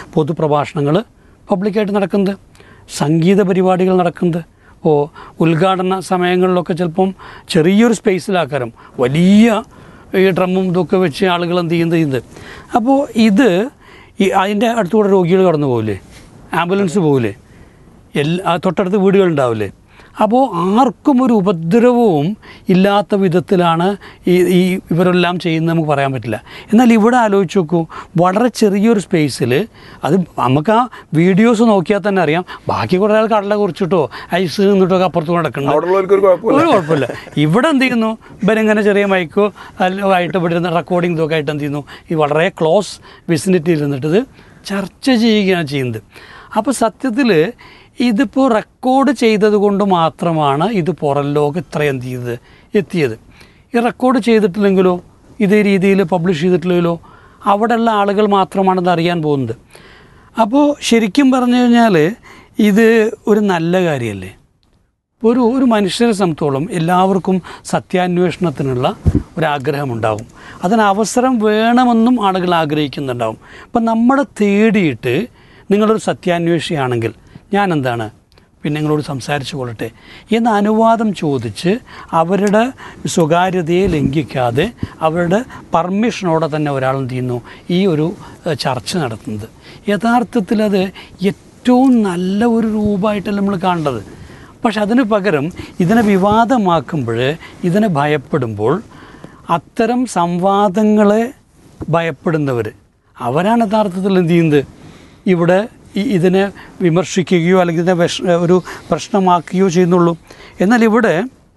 പൊതുപ്രഭാഷണങ്ങൾ പബ്ലിക്കായിട്ട് നടക്കുന്നത് സംഗീത പരിപാടികൾ നടക്കുന്നത് ഓ ഉദ്ഘാടന സമയങ്ങളിലൊക്കെ ചിലപ്പം ചെറിയൊരു സ്പേസിലാക്കാരം വലിയ ഈ ഡ്രമ്മും ഇതൊക്കെ വെച്ച് ആളുകൾ എന്ത് ചെയ്യുന്നത് ചെയ്യുന്നത് അപ്പോൾ ഇത് ഈ അതിൻ്റെ അടുത്തുകൂടെ രോഗികൾ കടന്നു പോകില്ലേ ആംബുലൻസ് പോകില്ലേ എല്ലാ തൊട്ടടുത്ത് വീടുകളുണ്ടാവില്ലേ അപ്പോൾ ആർക്കും ഒരു ഉപദ്രവവും ഇല്ലാത്ത വിധത്തിലാണ് ഈ ഈ ഇവരെല്ലാം ചെയ്യുന്നത് നമുക്ക് പറയാൻ പറ്റില്ല എന്നാൽ ഇവിടെ ആലോചിച്ച് നോക്കൂ വളരെ ചെറിയൊരു സ്പേസിൽ അത് നമുക്ക് ആ വീഡിയോസ് നോക്കിയാൽ തന്നെ അറിയാം ബാക്കി കുറേ ആൾ കടല കുറിച്ചിട്ടോ ഐസ് നിന്നിട്ടോ ഒക്കെ അപ്പുറത്ത് നടക്കുന്നുണ്ട് അവിടെയുള്ളവർക്ക് ഒരു കുഴപ്പമില്ല ഒരു കുഴപ്പമില്ല ഇവിടെ എന്ത് ചെയ്യുന്നു ഇവരിങ്ങനെ ചെറിയ മൈക്കോ അല്ലോ ആയിട്ട് ഇവിടെ ഇരുന്ന് റെക്കോർഡിംഗ് ഇതൊക്കെ ആയിട്ട് എന്ത് ചെയ്യുന്നു ഈ വളരെ ക്ലോസ് വിസിനിറ്റിയിൽ ഇരുന്നിട്ട് ഇത് ചർച്ച ചെയ്യുകയാണ് ചെയ്യുന്നത് അപ്പോൾ സത്യത്തിൽ ഇതിപ്പോൾ റെക്കോർഡ് ചെയ്തത് കൊണ്ട് മാത്രമാണ് ഇത് പുറം ലോകം ഇത്രയും എന്ത് ചെയ്തത് എത്തിയത് ഈ റെക്കോർഡ് ചെയ്തിട്ടില്ലെങ്കിലോ ഇതേ രീതിയിൽ പബ്ലിഷ് ചെയ്തിട്ടില്ലെങ്കിലോ അവിടെയുള്ള ആളുകൾ മാത്രമാണ് ഇത് അറിയാൻ പോകുന്നത് അപ്പോൾ ശരിക്കും പറഞ്ഞു കഴിഞ്ഞാൽ ഇത് ഒരു നല്ല കാര്യമല്ലേ ഒരു ഒരു മനുഷ്യനെ സംബന്ധിച്ചോളം എല്ലാവർക്കും സത്യാന്വേഷണത്തിനുള്ള ഒരാഗ്രഹമുണ്ടാകും അതിന് അവസരം വേണമെന്നും ആളുകൾ ആഗ്രഹിക്കുന്നുണ്ടാവും അപ്പം നമ്മളെ തേടിയിട്ട് നിങ്ങളൊരു സത്യാന്വേഷിയാണെങ്കിൽ ഞാൻ എന്താണ് പിന്നെ നിങ്ങളോട് സംസാരിച്ചു കൊള്ളട്ടെ എന്ന അനുവാദം ചോദിച്ച് അവരുടെ സ്വകാര്യതയെ ലംഘിക്കാതെ അവരുടെ പെർമിഷനോടെ തന്നെ ഒരാൾ എന്ത് ചെയ്യുന്നു ഈ ഒരു ഏഹ്, ചർച്ച നടത്തുന്നത് യഥാർത്ഥത്തിൽ അത് ഏറ്റവും നല്ല ഒരു രൂപമായിട്ടല്ല നമ്മൾ കാണേണ്ടത് പക്ഷെ അതിന് പകരം ഇതിനെ വിവാദമാക്കുമ്പോൾ ഇതിനെ ഭയപ്പെടുമ്പോൾ അത്തരം സംവാദങ്ങളെ ഭയപ്പെടുന്നവർ അവരാണ് യഥാർത്ഥത്തിൽ എന്ത് ചെയ്യുന്നത് ഇവിടെ ഈ ഇതിനെ വിമർശിക്കുകയോ അല്ലെങ്കിൽ ഇതിനെ വിഷ ഒരു പ്രശ്നമാക്കുകയോ ചെയ്യുന്നുള്ളൂ എന്നാൽ ഇവിടെ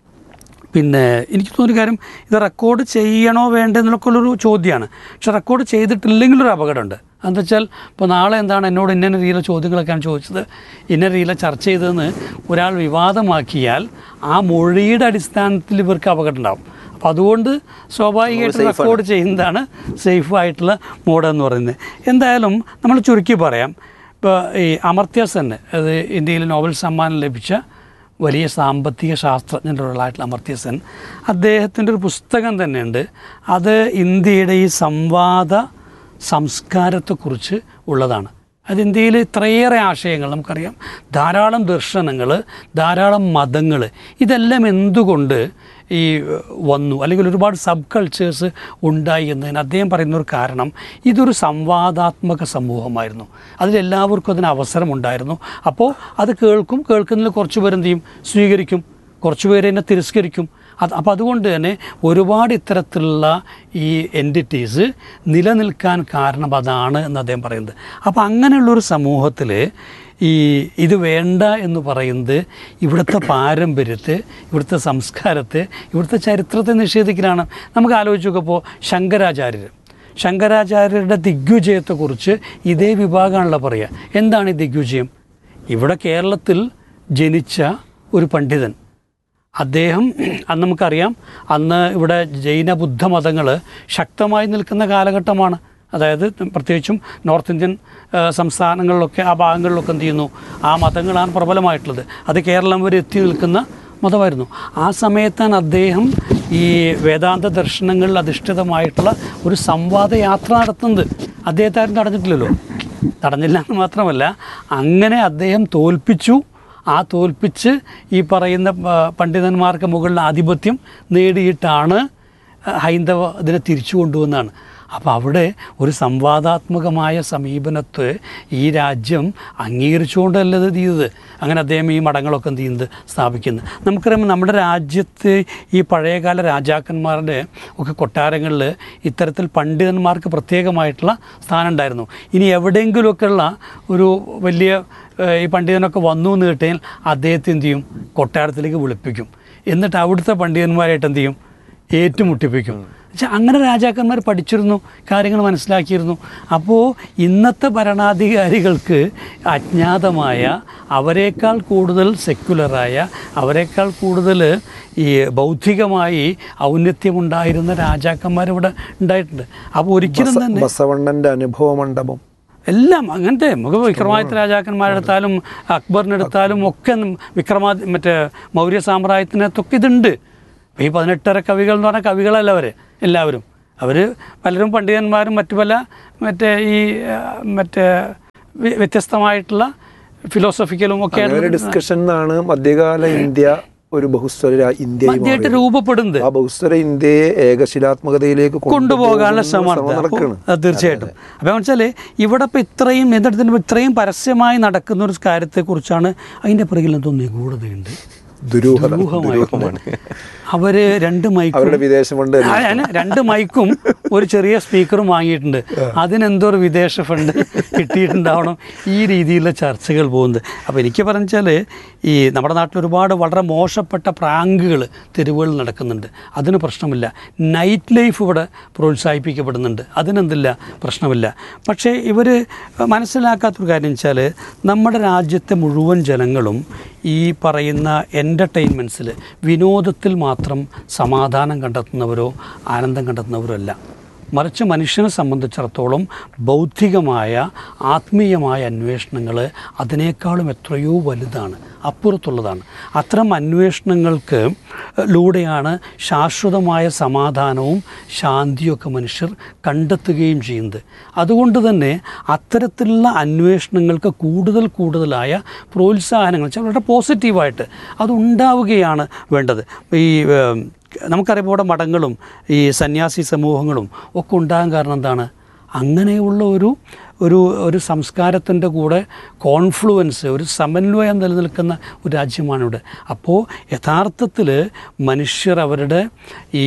പിന്നെ എനിക്ക് തോന്നിയ കാര്യം ഇത് റെക്കോർഡ് ചെയ്യണോ വേണ്ടേ എന്നൊക്കെ ഉള്ളൊരു ചോദ്യമാണ് പക്ഷെ റെക്കോർഡ് ചെയ്തിട്ടില്ലെങ്കിലൊരു അപകടമുണ്ട് എന്താ വെച്ചാൽ ഇപ്പോൾ നാളെ എന്താണ് എന്നോട് ഇന്ന രീതിയിലെ ചോദ്യങ്ങളൊക്കെയാണ് ചോദിച്ചത് ഇന്ന രീതിയിലെ ചർച്ച ചെയ്തതെന്ന് ഒരാൾ വിവാദമാക്കിയാൽ ആ മൊഴിയുടെ അടിസ്ഥാനത്തിൽ ഇവർക്ക് അപകടം ഉണ്ടാവും അപ്പോൾ അതുകൊണ്ട് സ്വാഭാവികമായിട്ട് റെക്കോർഡ് ചെയ്യുന്നതാണ് സേഫ് ആയിട്ടുള്ള മോഡ് എന്ന് പറയുന്നത് എന്തായാലും നമ്മൾ ചുരുക്കി പറയാം ഇപ്പോൾ ഈ അമർത്യ സെൻ അത് ഇന്ത്യയിൽ നോബൽ സമ്മാനം ലഭിച്ച വലിയ സാമ്പത്തിക ശാസ്ത്രജ്ഞൻ്റെ ഒരാളായിട്ടുള്ള അമർത്യ സെൻ അദ്ദേഹത്തിൻ്റെ ഒരു പുസ്തകം തന്നെയുണ്ട് അത് ഇന്ത്യയുടെ ഈ സംവാദ സംസ്കാരത്തെക്കുറിച്ച് ഉള്ളതാണ് അത് ഇന്ത്യയിൽ ഇത്രയേറെ ആശയങ്ങൾ നമുക്കറിയാം ധാരാളം ദർശനങ്ങൾ ധാരാളം മതങ്ങൾ ഇതെല്ലാം എന്തുകൊണ്ട് ഈ ഏഹ്, വന്നു അല്ലെങ്കിൽ ഒരുപാട് സബ് കൾച്ചേഴ്സ് ഉണ്ടായി എന്നതിന് അദ്ദേഹം പറയുന്ന ഒരു കാരണം ഇതൊരു സംവാദാത്മക സമൂഹമായിരുന്നു അതിലെല്ലാവർക്കും അതിന് അവസരമുണ്ടായിരുന്നു അപ്പോൾ അത് കേൾക്കും കേൾക്കുന്നതിൽ കുറച്ച് പേരെന്ത് ചെയ്യും സ്വീകരിക്കും കുറച്ച് പേര് എന്നെ തിരസ്കരിക്കും അത് അപ്പോൾ അതുകൊണ്ട് തന്നെ ഒരുപാട് ഇത്തരത്തിലുള്ള ഈ എൻറ്റിറ്റീസ് നിലനിൽക്കാൻ കാരണം അതാണ് എന്ന് അദ്ദേഹം പറയുന്നത് അപ്പോൾ അങ്ങനെയുള്ളൊരു സമൂഹത്തിൽ ഈ ഇത് വേണ്ട എന്ന് പറയുന്നത് ഇവിടുത്തെ പാരമ്പര്യത്തെ ഇവിടുത്തെ സംസ്കാരത്തെ ഇവിടുത്തെ ചരിത്രത്തെ നിഷേധിക്കലാണ് നമുക്ക് ആലോചിച്ച് നോക്കുമ്പോൾ ശങ്കരാചാര്യർ ശങ്കരാചാര്യരുടെ ദിഗ്വിജയത്തെക്കുറിച്ച് ഇതേ വിഭാഗമാണല്ലോ പറയുക എന്താണ് ഈ ദിഗ്വിജയം ഇവിടെ കേരളത്തിൽ ജനിച്ച ഒരു പണ്ഡിതൻ അദ്ദേഹം അന്ന് നമുക്കറിയാം അന്ന് ഇവിടെ ജൈന ബുദ്ധ മതങ്ങൾ ശക്തമായി നിൽക്കുന്ന കാലഘട്ടമാണ് അതായത് പ്രത്യേകിച്ചും നോർത്ത് ഇന്ത്യൻ ആ, സംസ്ഥാനങ്ങളിലൊക്കെ ആ ഭാഗങ്ങളിലൊക്കെ എന്ത് ചെയ്യുന്നു ആ മതങ്ങളാണ് പ്രബലമായിട്ടുള്ളത് അത് കേരളം വരെ എത്തി നിൽക്കുന്ന മതമായിരുന്നു ആ സമയത്താണ് അദ്ദേഹം ഈ വേദാന്ത ദർശനങ്ങളിൽ അധിഷ്ഠിതമായിട്ടുള്ള ഒരു സംവാദ യാത്ര നടത്തുന്നത് അദ്ദേഹത്തെ ആരും തടഞ്ഞിട്ടില്ലല്ലോ തടഞ്ഞില്ല എന്ന് മാത്രമല്ല അങ്ങനെ അദ്ദേഹം തോൽപ്പിച്ചു ആ തോൽപ്പിച്ച് ഈ പറയുന്ന ആ, പണ്ഡിതന്മാർക്ക് മുകളിൽ ആധിപത്യം നേടിയിട്ടാണ് ഹൈന്ദവ ഇതിനെ തിരിച്ചു കൊണ്ടുവന്നാണ് അപ്പോൾ അവിടെ ഒരു സംവാദാത്മകമായ സമീപനത്തെ ഈ രാജ്യം അംഗീകരിച്ചുകൊണ്ടല്ല ഇത് ചെയ്തത് അങ്ങനെ അദ്ദേഹം ഈ മഠങ്ങളൊക്കെ എന്ത് ചെയ്യുന്നത് സ്ഥാപിക്കുന്നത് നമുക്കറിയാം നമ്മുടെ രാജ്യത്ത് ഈ പഴയകാല രാജാക്കന്മാരുടെ ഒക്കെ കൊട്ടാരങ്ങളിൽ ഇത്തരത്തിൽ പണ്ഡിതന്മാർക്ക് പ്രത്യേകമായിട്ടുള്ള സ്ഥാനം ഉണ്ടായിരുന്നു ഇനി എവിടെയെങ്കിലുമൊക്കെയുള്ള ഒരു വലിയ ഏഹ്, ഈ പണ്ഡിതനൊക്കെ വന്നു എന്ന് കിട്ടിയാൽ അദ്ദേഹത്തെ എന്ത് ചെയ്യും കൊട്ടാരത്തിലേക്ക് വിളിപ്പിക്കും എന്നിട്ട് അവിടുത്തെ പണ്ഡിതന്മാരായിട്ട് എന്ത് ചെയ്യും ഏറ്റുമുട്ടിപ്പിക്കും പക്ഷെ അങ്ങനെ രാജാക്കന്മാർ പഠിച്ചിരുന്നു കാര്യങ്ങൾ മനസ്സിലാക്കിയിരുന്നു അപ്പോൾ ഇന്നത്തെ ഭരണാധികാരികൾക്ക് അജ്ഞാതമായ അവരെക്കാൾ കൂടുതൽ സെക്യുലറായ അവരെക്കാൾ കൂടുതൽ ഈ ബൗദ്ധികമായി ഔന്നത്യമുണ്ടായിരുന്ന രാജാക്കന്മാർ ഇവിടെ ഉണ്ടായിട്ടുണ്ട് അപ്പോൾ ഒരിക്കലും തന്നെ ബസവണ്ണന്റെ അനുഭവ മണ്ഡപം എല്ലാം അങ്ങനത്തെ നമുക്ക് വിക്രമാദിത്യ രാജാക്കന്മാരെടുത്താലും അക്ബറിനെടുത്താലും ഒക്കെ നം- വിക്രമാദി മറ്റേ മൗര്യ സാമ്രാജ്യത്തിനകത്തൊക്കെ ഇതുണ്ട് ഈ പതിനെട്ടര കവികൾ എന്ന് പറഞ്ഞാൽ കവികളല്ല അവർ എല്ലാവരും അവർ പലരും പണ്ഡിതന്മാരും മറ്റു പല മറ്റേ ഈ ആ, മറ്റേ വ്യ- വ്യത്യസ്തമായിട്ടുള്ള ഫിലോസഫിക്കലും ഒക്കെ അങ്ങനെ ഒരു ഡിസ്കഷൻ എന്നാണ് മധ്യകാല ഇന്ത്യ ഒരു ബഹുസ്വര രാ- ഇന്ത്യയായി മധ്യമായിട്ട് മാറിയത്. രൂപപ്പെടുന്നത് ആ ബഹുസ്വര ഇന്ത്യയെ ഏകശിലാത്മകതയിലേക്ക് കൊണ്ടുപോകാനുള്ള ശ്രമം ശ്രമം നടക്കുകയാണ് അത് തീർച്ചയായിട്ടും അപ്പം വെച്ചാൽ ഇവിടെ ഇപ്പോൾ ഇത്രയും എന്തെടുത്തിന് ഇത്രയും പരസ്യമായി നടക്കുന്ന ഒരു കാര്യത്തെക്കുറിച്ചാണ് അതിൻ്റെ പിറകിൽ എന്തോ നിഗൂഢതയുണ്ട് ദുരൂഹത ദുരൂഹമായിട്ടുണ്ട് അവര് രണ്ട് മൈക്കും അവരുടെ വിദേശ ഫണ്ട് ആ, ഞാൻ രണ്ട് മൈക്കും ഒരു ചെറിയ സ്പീക്കറും വാങ്ങിയിട്ടുണ്ട് അതിനെന്തോ ഒരു വിദേശ ഫണ്ട് കിട്ടിയിട്ടുണ്ടാവണം ഈ രീതിയിലുള്ള ചർച്ചകൾ പോകുന്നത് അപ്പോൾ എനിക്ക് പറഞ്ഞാൽ ഈ നമ്മുടെ നാട്ടിൽ ഒരുപാട് വളരെ മോശപ്പെട്ട പ്രാങ്കുകൾ തെരുവുകളിൽ നടക്കുന്നുണ്ട് അതിന് പ്രശ്നമില്ല നൈറ്റ് ലൈഫ് ഇവിടെ പ്രോത്സാഹിപ്പിക്കപ്പെടുന്നുണ്ട് അതിനെന്തില്ല പ്രശ്നമില്ല പക്ഷേ ഇവർ മനസ്സിലാക്കാത്തൊരു കാര്യം വെച്ചാൽ നമ്മുടെ രാജ്യത്തെ മുഴുവൻ ജനങ്ങളും ഈ പറയുന്ന എൻ്റർടൈൻമെൻറ്റ്സിൽ വിനോദത്തിൽ മാത്രം സമാധാനം കണ്ടെത്തുന്നവരോ ആനന്ദം കണ്ടെത്തുന്നവരോ അല്ല മറിച്ച് മനുഷ്യനെ സംബന്ധിച്ചിടത്തോളം ബൗദ്ധികമായ ആത്മീയമായ അന്വേഷണങ്ങൾ അതിനേക്കാളും എത്രയോ വലുതാണ് അപ്പുറത്തുള്ളതാണ് അത്തരം അന്വേഷണങ്ങൾക്ക് ലൂടെയാണ് ശാശ്വതമായ സമാധാനവും ശാന്തിയൊക്കെ മനുഷ്യർ കണ്ടെത്തുകയും ചെയ്യുന്നത് അതുകൊണ്ട് തന്നെ അത്തരത്തിലുള്ള അന്വേഷണങ്ങൾക്ക് കൂടുതൽ കൂടുതലായ പ്രോത്സാഹനങ്ങൾ വെച്ചാൽ വളരെ പോസിറ്റീവായിട്ട് അതുണ്ടാവുകയാണ് വേണ്ടത് ഈ ഏം, നമുക്കറിയാം ഇവിടെ മഠങ്ങളും ഈ സന്യാസി സമൂഹങ്ങളും ഒക്കെ ഉണ്ടാകാൻ കാരണം എന്താണ് അങ്ങനെയുള്ള ഒരു ഒരു ഒരു സംസ്കാരത്തിൻ്റെ കൂടെ കോൺഫ്ലുവൻസ് ഒരു സമന്വയം നിലനിൽക്കുന്ന ഒരു രാജ്യമാണ് ഇവിടെ അപ്പോൾ യഥാർത്ഥത്തിൽ മനുഷ്യർ അവരുടെ ഈ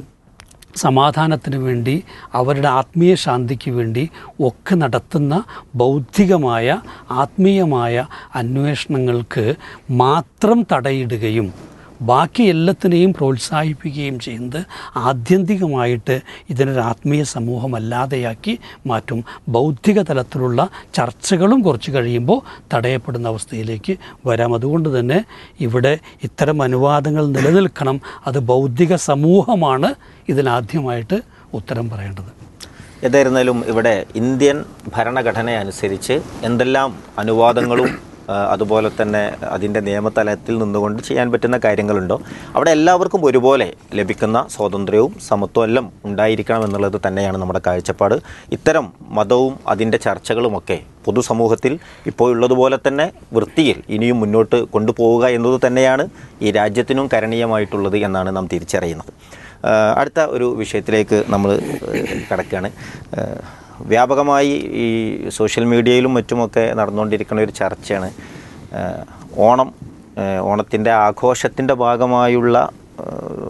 സമാധാനത്തിന് വേണ്ടി അവരുടെ ആത്മീയ ശാന്തിക്ക് വേണ്ടി ഒക്കെ നടത്തുന്ന ബൗദ്ധികമായ ആത്മീയമായ അന്വേഷണങ്ങൾക്ക് മാത്രം തടയിടുകയും ബാക്കി എല്ലാത്തിനെയും പ്രോത്സാഹിപ്പിക്കുകയും ചെയ്യുന്നത് ആത്യന്തികമായിട്ട് ഇതിനൊരു ആത്മീയ സമൂഹമല്ലാതെയാക്കി മാറ്റും ബൗദ്ധിക തലത്തിലുള്ള ചർച്ചകളും കുറച്ച് കഴിയുമ്പോൾ തടയപ്പെടുന്ന അവസ്ഥയിലേക്ക് വരാം അതുകൊണ്ട് തന്നെ ഇവിടെ ഇത്തരം അനുവാദങ്ങൾ നിലനിൽക്കണം അത് ബൗദ്ധിക സമൂഹമാണ് ഇതിനാദ്യമായിട്ട് ഉത്തരം പറയേണ്ടത് ഏതായിരുന്നാലും ഇവിടെ ഇന്ത്യൻ ഭരണഘടന അനുസരിച്ച് എന്തെല്ലാം അനുവാദങ്ങളും ആ, അതുപോലെ തന്നെ അതിൻ്റെ നിയമതലത്തിൽ നിന്നുകൊണ്ട് ചെയ്യാൻ പറ്റുന്ന കാര്യങ്ങളുണ്ടോ അവിടെ എല്ലാവർക്കും ഒരുപോലെ ലഭിക്കുന്ന സ്വാതന്ത്ര്യവും സമത്വവും എല്ലാം ഉണ്ടായിരിക്കണം എന്നുള്ളത് തന്നെയാണ് നമ്മുടെ കാഴ്ചപ്പാട് ഇത്തരം മതവും അതിൻ്റെ ചർച്ചകളുമൊക്കെ പൊതുസമൂഹത്തിൽ ഇപ്പോൾ ഉള്ളതുപോലെ തന്നെ വൃത്തിയിൽ ഇനിയും മുന്നോട്ട് കൊണ്ടുപോവുക എന്നത് തന്നെയാണ് ഈ രാജ്യത്തിനും കരണീയമായിട്ടുള്ളത് എന്നാണ് നാം തിരിച്ചറിയുന്നത് ആ, അടുത്ത ഒരു വിഷയത്തിലേക്ക് നമ്മൾ കിടക്കുകയാണ് വ്യാപകമായി ഈ സോഷ്യൽ മീഡിയയിലും മറ്റുമൊക്കെ നടന്നുകൊണ്ടിരിക്കുന്ന ഒരു ചർച്ചയാണ് ആ, ഓണം ഓണത്തിൻ്റെ ആഘോഷത്തിൻ്റെ ഭാഗമായുള്ള ആ,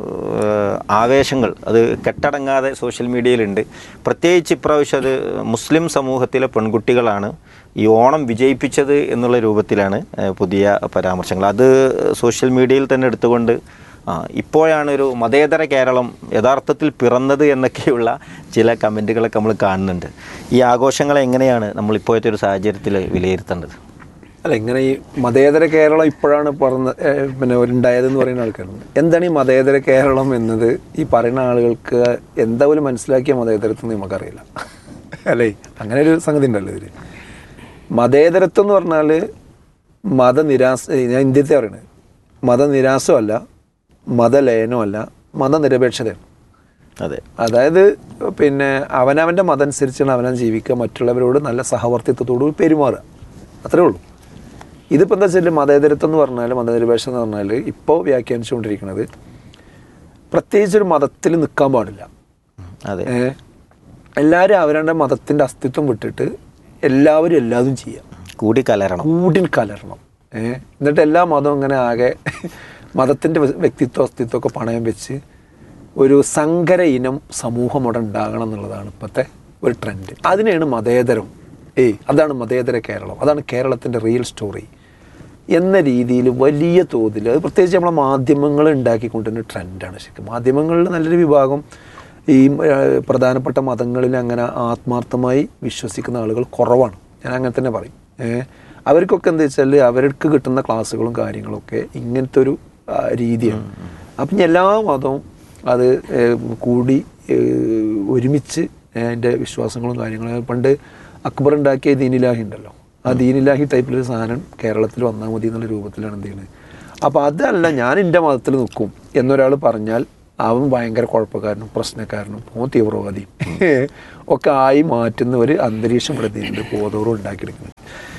ആവേശങ്ങൾ അത് കെട്ടടങ്ങാതെ സോഷ്യൽ മീഡിയയിലുണ്ട് പ്രത്യേകിച്ച് ഇപ്രാവശ്യം അത് മുസ്ലിം സമൂഹത്തിലെ പെൺകുട്ടികളാണ് ഈ ഓണം വിജയിപ്പിച്ചത് എന്നുള്ള രൂപത്തിലാണ് ആ, പുതിയ പരാമർശങ്ങൾ അത് സോഷ്യൽ മീഡിയയിൽ തന്നെ എടുത്തുകൊണ്ട് ആ ഇപ്പോഴാണ് ഒരു മതേതര കേരളം യഥാർത്ഥത്തിൽ പിറന്നത് എന്നൊക്കെയുള്ള ചില കമൻറ്റുകളൊക്കെ നമ്മൾ കാണുന്നുണ്ട് ഈ ആഘോഷങ്ങളെ എങ്ങനെയാണ് നമ്മൾ ഇപ്പോഴത്തെ ഒരു സാഹചര്യത്തിൽ വിലയിരുത്തേണ്ടത് അല്ല ഇങ്ങനെ ഈ മതേതര കേരളം ഇപ്പോഴാണ് പറഞ്ഞ ഏഹ് പിന്നെ ഉണ്ടായതെന്ന് പറയുന്ന ആൾക്കാരുണ്ട് എന്താണ് ഈ മതേതര കേരളം എന്നത് ഈ പറയുന്ന ആളുകൾക്ക് എന്താ പോലും മനസ്സിലാക്കിയ മതേതരത്വം എന്ന് നമുക്കറിയില്ല അല്ലേ അങ്ങനെ ഒരു സംഗതി ഉണ്ടല്ലോ ഇതിൽ മതേതരത്വം എന്ന് പറഞ്ഞാൽ മതനിരാസ ഞാൻ ഇന്ത്യത്തെ പറയുന്നത് മതനിരാസമല്ല മതലയനമല്ല മതനിരപേക്ഷതയാണ് അതെ അതായത് പിന്നെ അവനവൻ്റെ മതം അനുസരിച്ചാണ് അവനവൻ ജീവിക്കുക മറ്റുള്ളവരോട് നല്ല സഹവർത്തിത്വത്തോട് പെരുമാറുക അത്രേ ഉള്ളൂ ഇതിപ്പോൾ എന്താ വെച്ചാൽ മതേതരത്വം എന്ന് പറഞ്ഞാൽ മതനിരപേക്ഷത എന്ന് പറഞ്ഞാൽ ഇപ്പോൾ വ്യാഖ്യാനിച്ചുകൊണ്ടിരിക്കുന്നത് പ്രത്യേകിച്ച് ഒരു മതത്തിൽ നിൽക്കാൻ പാടില്ല അതെ ഏ? എല്ലാവരും അവരുടെ മതത്തിൻ്റെ അസ്തിത്വം വിട്ടിട്ട് എല്ലാവരും എല്ലാതും ചെയ്യാം കൂടി കലരണം കൂടിൽ കലരണം ഏ എന്നിട്ട് എല്ലാ മതവും ഇങ്ങനെ ആകെ മതത്തിൻ്റെ വ്യക്തിത്വം അസ്തിത്വം ഒക്കെ പണയം വെച്ച് ഒരു സങ്കര ഇനം സമൂഹം അവിടെ ഉണ്ടാകണം എന്നുള്ളതാണ് ഇപ്പോഴത്തെ ഒരു ട്രെൻഡ് അതിനെയാണ് മതേതരം ഏയ് അതാണ് മതേതര കേരളം അതാണ് കേരളത്തിൻ്റെ റിയൽ സ്റ്റോറി എന്ന രീതിയിൽ വലിയ തോതിൽ അത് പ്രത്യേകിച്ച് നമ്മളെ മാധ്യമങ്ങൾ ഉണ്ടാക്കിക്കൊണ്ടിരുന്ന ട്രെൻഡാണ് ശരിക്കും മാധ്യമങ്ങളിൽ നല്ലൊരു വിഭാഗം ഈ ഏഹ്, പ്രധാനപ്പെട്ട മതങ്ങളിൽ അങ്ങനെ ആത്മാർത്ഥമായി വിശ്വസിക്കുന്ന ആളുകൾ കുറവാണ് ഞാൻ അങ്ങനെ തന്നെ പറയും ഏഹ്, അവർക്കൊക്കെ എന്താ വെച്ചാൽ അവർക്ക് കിട്ടുന്ന ക്ലാസ്സുകളും കാര്യങ്ങളൊക്കെ ഇങ്ങനത്തെ ഒരു ആ, രീതിയാണ് അപ്പം ഇനി എല്ലാ മതവും അത് ഏഹ്, കൂടി ഏഹ്, ഒരുമിച്ച് അതിൻ്റെ വിശ്വാസങ്ങളും കാര്യങ്ങളും പണ്ട് അക്ബർ ഉണ്ടാക്കിയ ദീനിലാഹി ഉണ്ടല്ലോ ആ ദീനിലാഹി ടൈപ്പിലൊരു സാധനം കേരളത്തിൽ വന്നാൽ മതി എന്നുള്ള രൂപത്തിലാണ് എന്ത് ചെയ്യുന്നത് അപ്പോൾ അതല്ല ഞാൻ എൻ്റെ മതത്തിൽ നിൽക്കും എന്നൊരാൾ പറഞ്ഞാൽ അവൻ ഭയങ്കര കുഴപ്പക്കാരനും പ്രശ്നക്കാരനും ഓ തീവ്രവാദിയും ഒക്കെ ആയി മാറ്റുന്ന ഒരു അന്തരീക്ഷം ഇവിടെ ഉണ്ട് ബോധപൂർവ്വം ഉണ്ടാക്കിയെടുക്കുന്നത്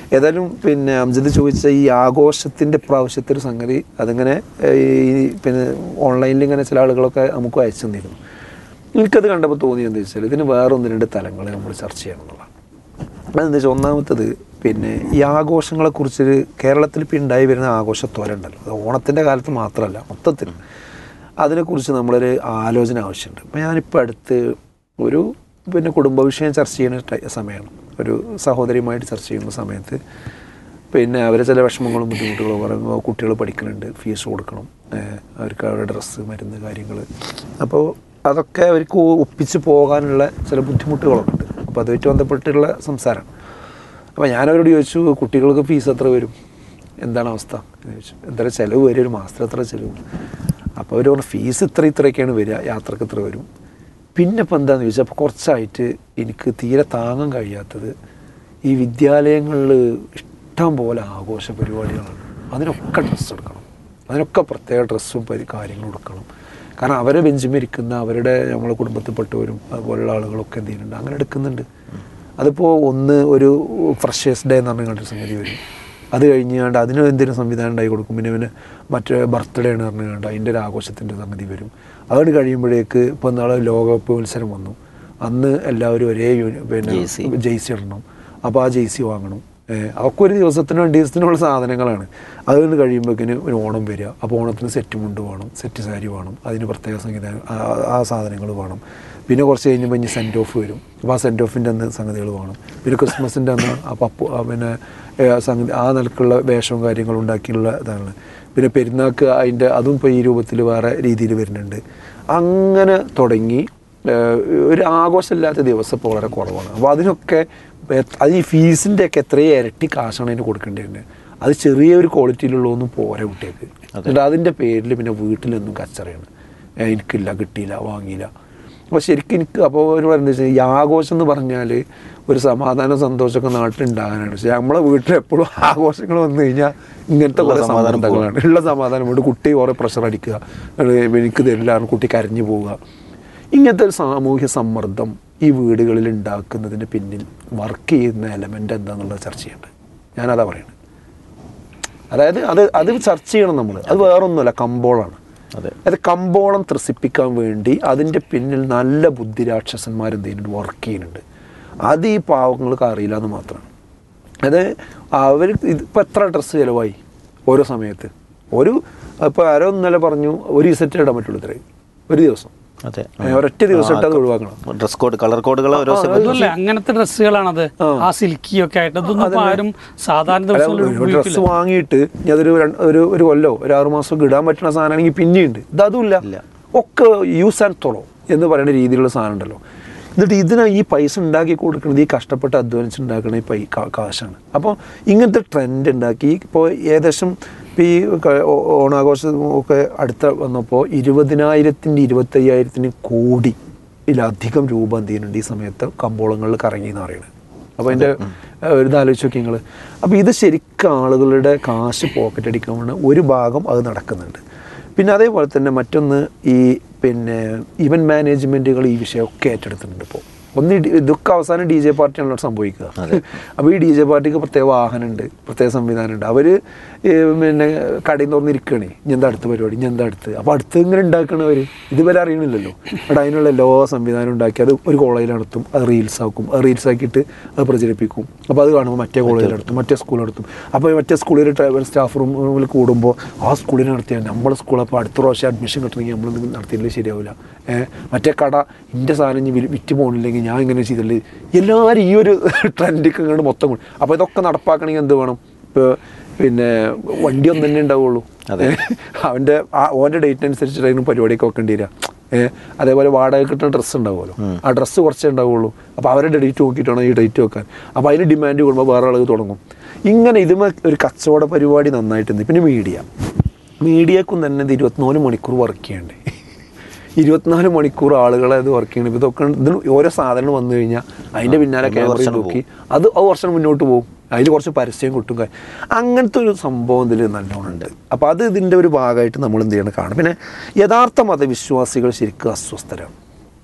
ഏതായാലും പിന്നെ അംജദ് ചോദിച്ച ഈ ആഘോഷത്തിൻ്റെ പ്രാവശ്യത്തെ ഒരു സംഗതി അതിങ്ങനെ ഏഹ്, ഈ പിന്നെ ഓൺലൈനിൽ ഇങ്ങനെ ചില ആളുകളൊക്കെ നമുക്ക് അയച്ചു തന്നിരുന്നു എനിക്കത് കണ്ടപ്പോൾ തോന്നിയെന്ന് വെച്ചാൽ ഇതിന് വേറെ ഒന്ന് രണ്ട് തലങ്ങൾ നമ്മൾ ചർച്ച ചെയ്യണം എന്നുള്ളതാണ് അതെന്താ വെച്ചാൽ ഒന്നാമത്തത് പിന്നെ ഈ ആഘോഷങ്ങളെക്കുറിച്ച് കേരളത്തിൽ ഇപ്പോൾ ഉണ്ടായി വരുന്ന ആഘോഷത്തോര ഉണ്ടല്ലോ അത് ഓണത്തിൻ്റെ കാലത്ത് മാത്രമല്ല മൊത്തത്തിൽ അതിനെക്കുറിച്ച് നമ്മളൊരു ആലോചന ആവശ്യമുണ്ട് അപ്പോൾ ഞാനിപ്പോൾ അടുത്ത് ഒരു പിന്നെ കുടുംബ വിഷയം ചർച്ച ചെയ്യുന്ന ടൈ- സമയമാണ് ഒരു സഹോദരിയുമായിട്ട് ചർച്ച ചെയ്യുന്ന സമയത്ത് പിന്നെ അവരെ ചില വിഷമങ്ങളും ബുദ്ധിമുട്ടുകളും പറയുമ്പോൾ കുട്ടികൾ പഠിക്കുന്നുണ്ട് ഫീസ് കൊടുക്കണം ഏഹ് അവർക്ക് അവരുടെ ഡ്രസ്സ് മരുന്ന് കാര്യങ്ങൾ അപ്പോൾ അതൊക്കെ അവർക്ക് ഒ- ഒപ്പിച്ച് പോകാനുള്ള ചില ബുദ്ധിമുട്ടുകളൊക്കെ ഉണ്ട് അപ്പോൾ അതുമായിട്ട് ബന്ധപ്പെട്ടുള്ള സംസാരമാണ് അപ്പോൾ ഞാനവരോട് ചോദിച്ചു കുട്ടികൾക്ക് ഫീസ് എത്ര വരും എന്താണ് അവസ്ഥ എന്ന് ചോദിച്ചു എത്ര ചിലവ് വരും ഒരു മാസത്തിൽ എത്ര ചിലവ് അപ്പോൾ അവർ പറഞ്ഞു ഫീസ് ഇത്ര ഇത്രയൊക്കെയാണ് വരിക യാത്രക്ക് ഇത്ര വരും പിന്നെ ഇപ്പം എന്താണെന്ന് ചോദിച്ചാൽ അപ്പോൾ കുറച്ചായിട്ട് എനിക്ക് തീരെ താങ്ങാൻ കഴിയാത്തത് ഈ വിദ്യാലയങ്ങളിൽ ഇഷ്ടം പോലെ ആഘോഷ പരിപാടികളാണ് അതിനൊക്കെ ഡ്രസ്സ് എടുക്കണം അതിനൊക്കെ പ്രത്യേക ഡ്രസ്സും പരി കാര്യങ്ങളും എടുക്കണം കാരണം അവരെ ബെഞ്ചിമിരിക്കുന്ന അവരുടെ നമ്മളെ കുടുംബത്തിൽപ്പെട്ടവരും അതുപോലുള്ള ആളുകളൊക്കെ എന്ത് ചെയ്യുന്നുണ്ട് അങ്ങനെ എടുക്കുന്നുണ്ട് അതിപ്പോൾ ഒന്ന് ഒരു ഫ്രഷേഴ്സ് ഡേ എന്ന് പറഞ്ഞ സംഗതി വരും അത് കഴിഞ്ഞാണ്ട് അതിന് എന്തെങ്കിലും സംവിധാനം ഉണ്ടായി കൊടുക്കും പിന്നെ പിന്നെ മറ്റേ ബർത്ത്ഡേ എന്ന് പറഞ്ഞുകൊണ്ട് അതിൻ്റെ ഒരു ആഘോഷത്തിൻ്റെ സംഗതി വരും അതുകൊണ്ട് കഴിയുമ്പോഴേക്ക് ഇപ്പോൾ നാളെ ലോകകപ്പ് മത്സരം വന്നു അന്ന് എല്ലാവരും ഒരേ യൂണി പിന്നെ ജേഴ്സി. ജെയ്സി ഇടണം അപ്പോൾ ആ ജെയ്സി വാങ്ങണം ഏഹ് അതൊക്കെ ഒരു ദിവസത്തിന് രണ്ട് ദിവസത്തിനുള്ള സാധനങ്ങളാണ് അതുകൊണ്ട് കഴിയുമ്പോഴേക്കിന് ഒരു ഓണം വരിക അപ്പോൾ ഓണത്തിന് സെറ്റ് മുണ്ട് വേണം സെറ്റ് സാരി വേണം അതിന് പ്രത്യേക സംവിധാനം ആ- ആ സാധനങ്ങൾ വേണം പിന്നെ കുറച്ച് കഴിഞ്ഞപ്പോൾ ഇനി സെൻറ്റ് ഓഫ് വരും അപ്പോൾ ആ സെൻറ്റ് ഓഫിൻ്റെ അന്ന് സംഗതികൾ വേണം പിന്നെ ക്രിസ്മസിൻ്റെ അന്ന് ആ പപ്പു ആ പിന്നെ ഏഹ് സംഗതി ആ നിലക്കുള്ള വേഷവും കാര്യങ്ങളും ഉണ്ടാക്കിയുള്ള ഇതാണ് പിന്നെ പെരുന്നാൾക്ക് അതിൻ്റെ അതും ഇപ്പോൾ ഈ രൂപത്തിൽ വേറെ രീതിയിൽ വരുന്നുണ്ട് അങ്ങനെ തുടങ്ങി ഏഹ് ഒരു ആഘോഷമില്ലാത്ത ദിവസം ഇപ്പോൾ വളരെ കുറവാണ് അപ്പോൾ അതിനൊക്കെ എത്ര- അത് ഈ ഫീസിൻ്റെ ഒക്കെ എത്രയും ഇരട്ടി കാശാണ് അതിന് കൊടുക്കേണ്ടത് അത് ചെറിയൊരു ക്വാളിറ്റിയിലുള്ളതൊന്നും പോരാ കുട്ടികൾക്ക് എന്നിട്ട് അതിൻ്റെ പേരിൽ പിന്നെ വീട്ടിലൊന്നും കച്ചറയാണ് ഏഹ് എനിക്കില്ല കിട്ടിയില്ല വാങ്ങിയില്ല അപ്പോൾ ശരിക്കും എനിക്ക് അപ്പോൾ ഒരു പറയുന്നത് വെച്ചാൽ ഈ ആഘോഷം എന്ന് പറഞ്ഞാൽ ഒരു സമാധാനം സന്തോഷമൊക്കെ നാട്ടിലുണ്ടാകാനാണ് പക്ഷേ നമ്മളെ വീട്ടിൽ എപ്പോഴും ആഘോഷങ്ങൾ വന്നു കഴിഞ്ഞാൽ ഇങ്ങനത്തെ ഉള്ള കുറേ സമാധാനം സമ്മർദ്ദങ്ങളാണ് ഉള്ള സമാധാനം കൊണ്ട് കുട്ടി കുറേ പ്രഷർ അടിക്കുക അത് എനിക്ക് തരില്ല കാരണം കുട്ടി കരഞ്ഞു പോവുക ഇങ്ങനത്തെ ഒരു സാമൂഹ്യ സമ്മർദ്ദം ഈ വീടുകളിൽ ഉണ്ടാക്കുന്നതിന് പിന്നിൽ വർക്ക് ചെയ്യുന്ന എലമെൻ്റ് എന്താണെന്നുള്ളത് ചർച്ച ചെയ്യേണ്ടത് ഞാനതാ പറയുന്നത് അതായത് അത് അത് ചർച്ച ചെയ്യണം നമ്മൾ അത് വേറൊന്നുമല്ല കമ്പോളാണ് അതെ അത് കമ്പോളം ത്രസിപ്പിക്കാൻ വേണ്ടി അതിൻ്റെ പിന്നിൽ നല്ല ബുദ്ധിരാക്ഷസന്മാർ എന്ത് ചെയ്യുന്നുണ്ട് വർക്ക് ചെയ്യുന്നുണ്ട് അത് ഈ പാവങ്ങൾക്ക് അറിയില്ല എന്ന് മാത്രമാണ് അത് അവർ ഇതിപ്പോൾ എത്ര ഡ്രസ്സ് ചിലവായി ഓരോ സമയത്ത് ഒരു ഇപ്പോൾ ആരോ ഇന്നലെ പറഞ്ഞു ഒരു സെറ്റ് ഇടാൻ പറ്റുള്ളൂ ഇത്രയും ഒരു ദിവസം അതെ ഏ, ഒരൊറ്റ ദിവസം ഇട്ട് അത് ഒഴിവാക്കണം ഡ്രസ് കോഡ് കളർ കോഡുകൾ ഓരോ ആ, സമയത്ത് അതുമല്ല അങ്ങനത്തെ ഡ്രസ്സുകളാണത് ആ. ആ സിൽക്കി ഒക്കെ ആയിട്ട് ഇതൊന്നും ഇപ്പൊ ആരും സാധാരണ അല്ല, ദിവസങ്ങളിൽ ഒരു ഡ്രസ്സ് ഉപയോഗിക്കില്ല വാങ്ങിയിട്ട് ഇനി അതൊരു രണ്ട്- ഒരു ഒരു കൊല്ലോ ഒരു ആറു മാസം ഇടാൻ പറ്റുന്ന സാധനമാണെങ്കിൽ പിന്നെയുണ്ട് ഇത് അതുമില്ല ഇല്ല. ഒക്കെ യൂസ് ആൻഡ് തൊളോ എന്ന് പറയുന്ന രീതിയിലുള്ള സാധനം ഉണ്ടല്ലോ എന്നിട്ട് ഇതിന് ഈ പൈസ ഉണ്ടാക്കി കൊടുക്കുന്നത് ഈ കഷ്ടപ്പെട്ട് അധ്വാനിച്ച് ഉണ്ടാക്കുന്ന ഈ പൈ കാ- കാശാണ് അപ്പോൾ ഇങ്ങനത്തെ ട്രെൻഡ് ഉണ്ടാക്കി ഇപ്പോൾ ഏകദേശം ഇപ്പോൾ ഈ ക- ഓ- ഓണാഘോഷം ഒക്കെ അടുത്ത വന്നപ്പോൾ ഇരുപതിനായിരത്തിൻ്റെ ഇരുപത്തയ്യായിരത്തിന് കോടി ഇതിലധികം രൂപ എന്ത് ചെയ്യുന്നുണ്ട് ഈ സമയത്ത് കമ്പോളങ്ങളിൽ കറങ്ങി എന്ന് പറയുന്നത് അപ്പോൾ അതിൻ്റെ ഒരു ഇത് ആലോചിച്ച് നോക്കി നിങ്ങൾ അപ്പോൾ ഇത് ശരിക്കും ആളുകളുടെ കാശ് പോക്കറ്റ് അടിക്കാൻ വേണ്ടി ഒരു ഭാഗം അത് നടക്കുന്നുണ്ട് പിന്നെ അതേപോലെ തന്നെ മറ്റൊന്ന് ഈ പിന്നെ ഇവൻറ്റ് മാനേജ്മെൻറ്റുകൾ ഈ വിഷയമൊക്കെ ഏറ്റെടുത്തിട്ടുണ്ട് ഇപ്പോൾ ഒന്ന് ഈ ഡി- ഇതൊക്കെ അവസാനം ഡി ജെ പാർട്ടിയാണല്ലോ സംഭവിക്കുക അപ്പോൾ ഈ ഡി ജെ പാർട്ടിക്ക് പ്രത്യേക വാഹനമുണ്ട് പ്രത്യേക സംവിധാനമുണ്ട് അവർ പിന്നെ കടയിൽ തുറന്നിരിക്കണേ ഇനി എന്താ അടുത്ത പരിപാടി ഇനി എന്താ അടുത്ത് അപ്പോൾ അടുത്ത് ഇങ്ങനെ ഉണ്ടാക്കണവർ ഇതുവരെ അറിയണില്ലല്ലോ അവിടെ അതിനുള്ള എല്ലാ സംവിധാനം ഉണ്ടാക്കി അത് ഒരു കോളേജിൽ നടത്തും അത് റീൽസ് ആക്കും അത് റീൽസ് ആക്കിയിട്ട് അത് പ്രചരിപ്പിക്കും അപ്പോൾ അത് കാണുമ്പോൾ മറ്റേ കോളേജിൽ നടത്തും മറ്റേ സ്കൂളിൽ നടത്തും അപ്പോൾ മറ്റേ സ്കൂളിൽ ട്രാവൽ സ്റ്റാഫ് റൂമിൽ കൂടുമ്പോൾ ആ സ്കൂളിൽ നടത്തിയാൽ നമ്മുടെ സ്കൂൾ അപ്പോൾ അടുത്ത പ്രാവശ്യം അഡ്മിഷൻ കിട്ടണമെങ്കിൽ നമ്മൾ നടത്തിയില്ലെങ്കിൽ ശരിയാവില്ല ഏഹ് മറ്റേ കട ഇൻ്റെ സാധനം ഇനി വി- വിറ്റ് പോകണില്ലെങ്കിൽ ഞാൻ ഇങ്ങനെ ചെയ്തില്ലേ എല്ലാവരും ഈ ഒരു ട്രെൻഡിക്ക് ഇങ്ങോട്ട് മൊത്തം കൊണ്ട് അപ്പോൾ ഇതൊക്കെ നടപ്പാക്കണമെങ്കിൽ എന്ത് വേണം ഇപ്പോൾ പിന്നെ വണ്ടി ഒന്നും തന്നെ ഉണ്ടാവുള്ളൂ അതെ. അവൻ്റെ ആ ഓൻ്റെ ഡേറ്റ് അനുസരിച്ചിട്ടായിരുന്നു പരിപാടിയൊക്കെ വെക്കേണ്ടി വരിക ഏഹ് അതേപോലെ വാടക കിട്ടുന്ന ഡ്രസ്സ് ഉണ്ടാവുമല്ലോ ആ ഡ്രസ്സ് കുറച്ചേ ഉണ്ടാവുള്ളൂ അപ്പോൾ അവരുടെ ഡേറ്റ് നോക്കിയിട്ട് വേണം ഈ ഡേറ്റ് വെക്കാൻ അപ്പോൾ അതിന് ഡിമാൻഡ് കൂടുമ്പോൾ വേറെ ആളുകൾ തുടങ്ങും ഇങ്ങനെ ഇതുമേ ഒരു കച്ചവട പരിപാടി നന്നായിട്ടുണ്ട് പിന്നെ മീഡിയ മീഡിയക്കും തന്നെ ഇത് ഇരുപത്തിനാല് മണിക്കൂർ വർക്ക് ചെയ്യണ്ടേ ഇരുപത്തിനാല് മണിക്കൂർ ആളുകളെ അത് വർക്ക് ചെയ്യണം ഇതൊക്കെ ഇതിന് ഓരോ സാധനം വന്നു കഴിഞ്ഞാൽ അതിൻ്റെ പിന്നാലെ നമ്മൾ ക്യാമറ വർഷം നോക്കി അത് ആ വർഷം മുന്നോട്ട് പോകും അതിൽ കുറച്ച് പരസ്യം കിട്ടും കാര്യം. അങ്ങനത്തെ ഒരു സംഭവം ഇതിൽ നല്ലോണം ഉണ്ട് അപ്പോൾ അത് ഇതിൻ്റെ ഒരു ഭാഗമായിട്ട് നമ്മൾ എന്ത് ചെയ്യണം കാണും പിന്നെ യഥാർത്ഥ മതവിശ്വാസികൾ ശരിക്കും അസ്വസ്ഥരാണ്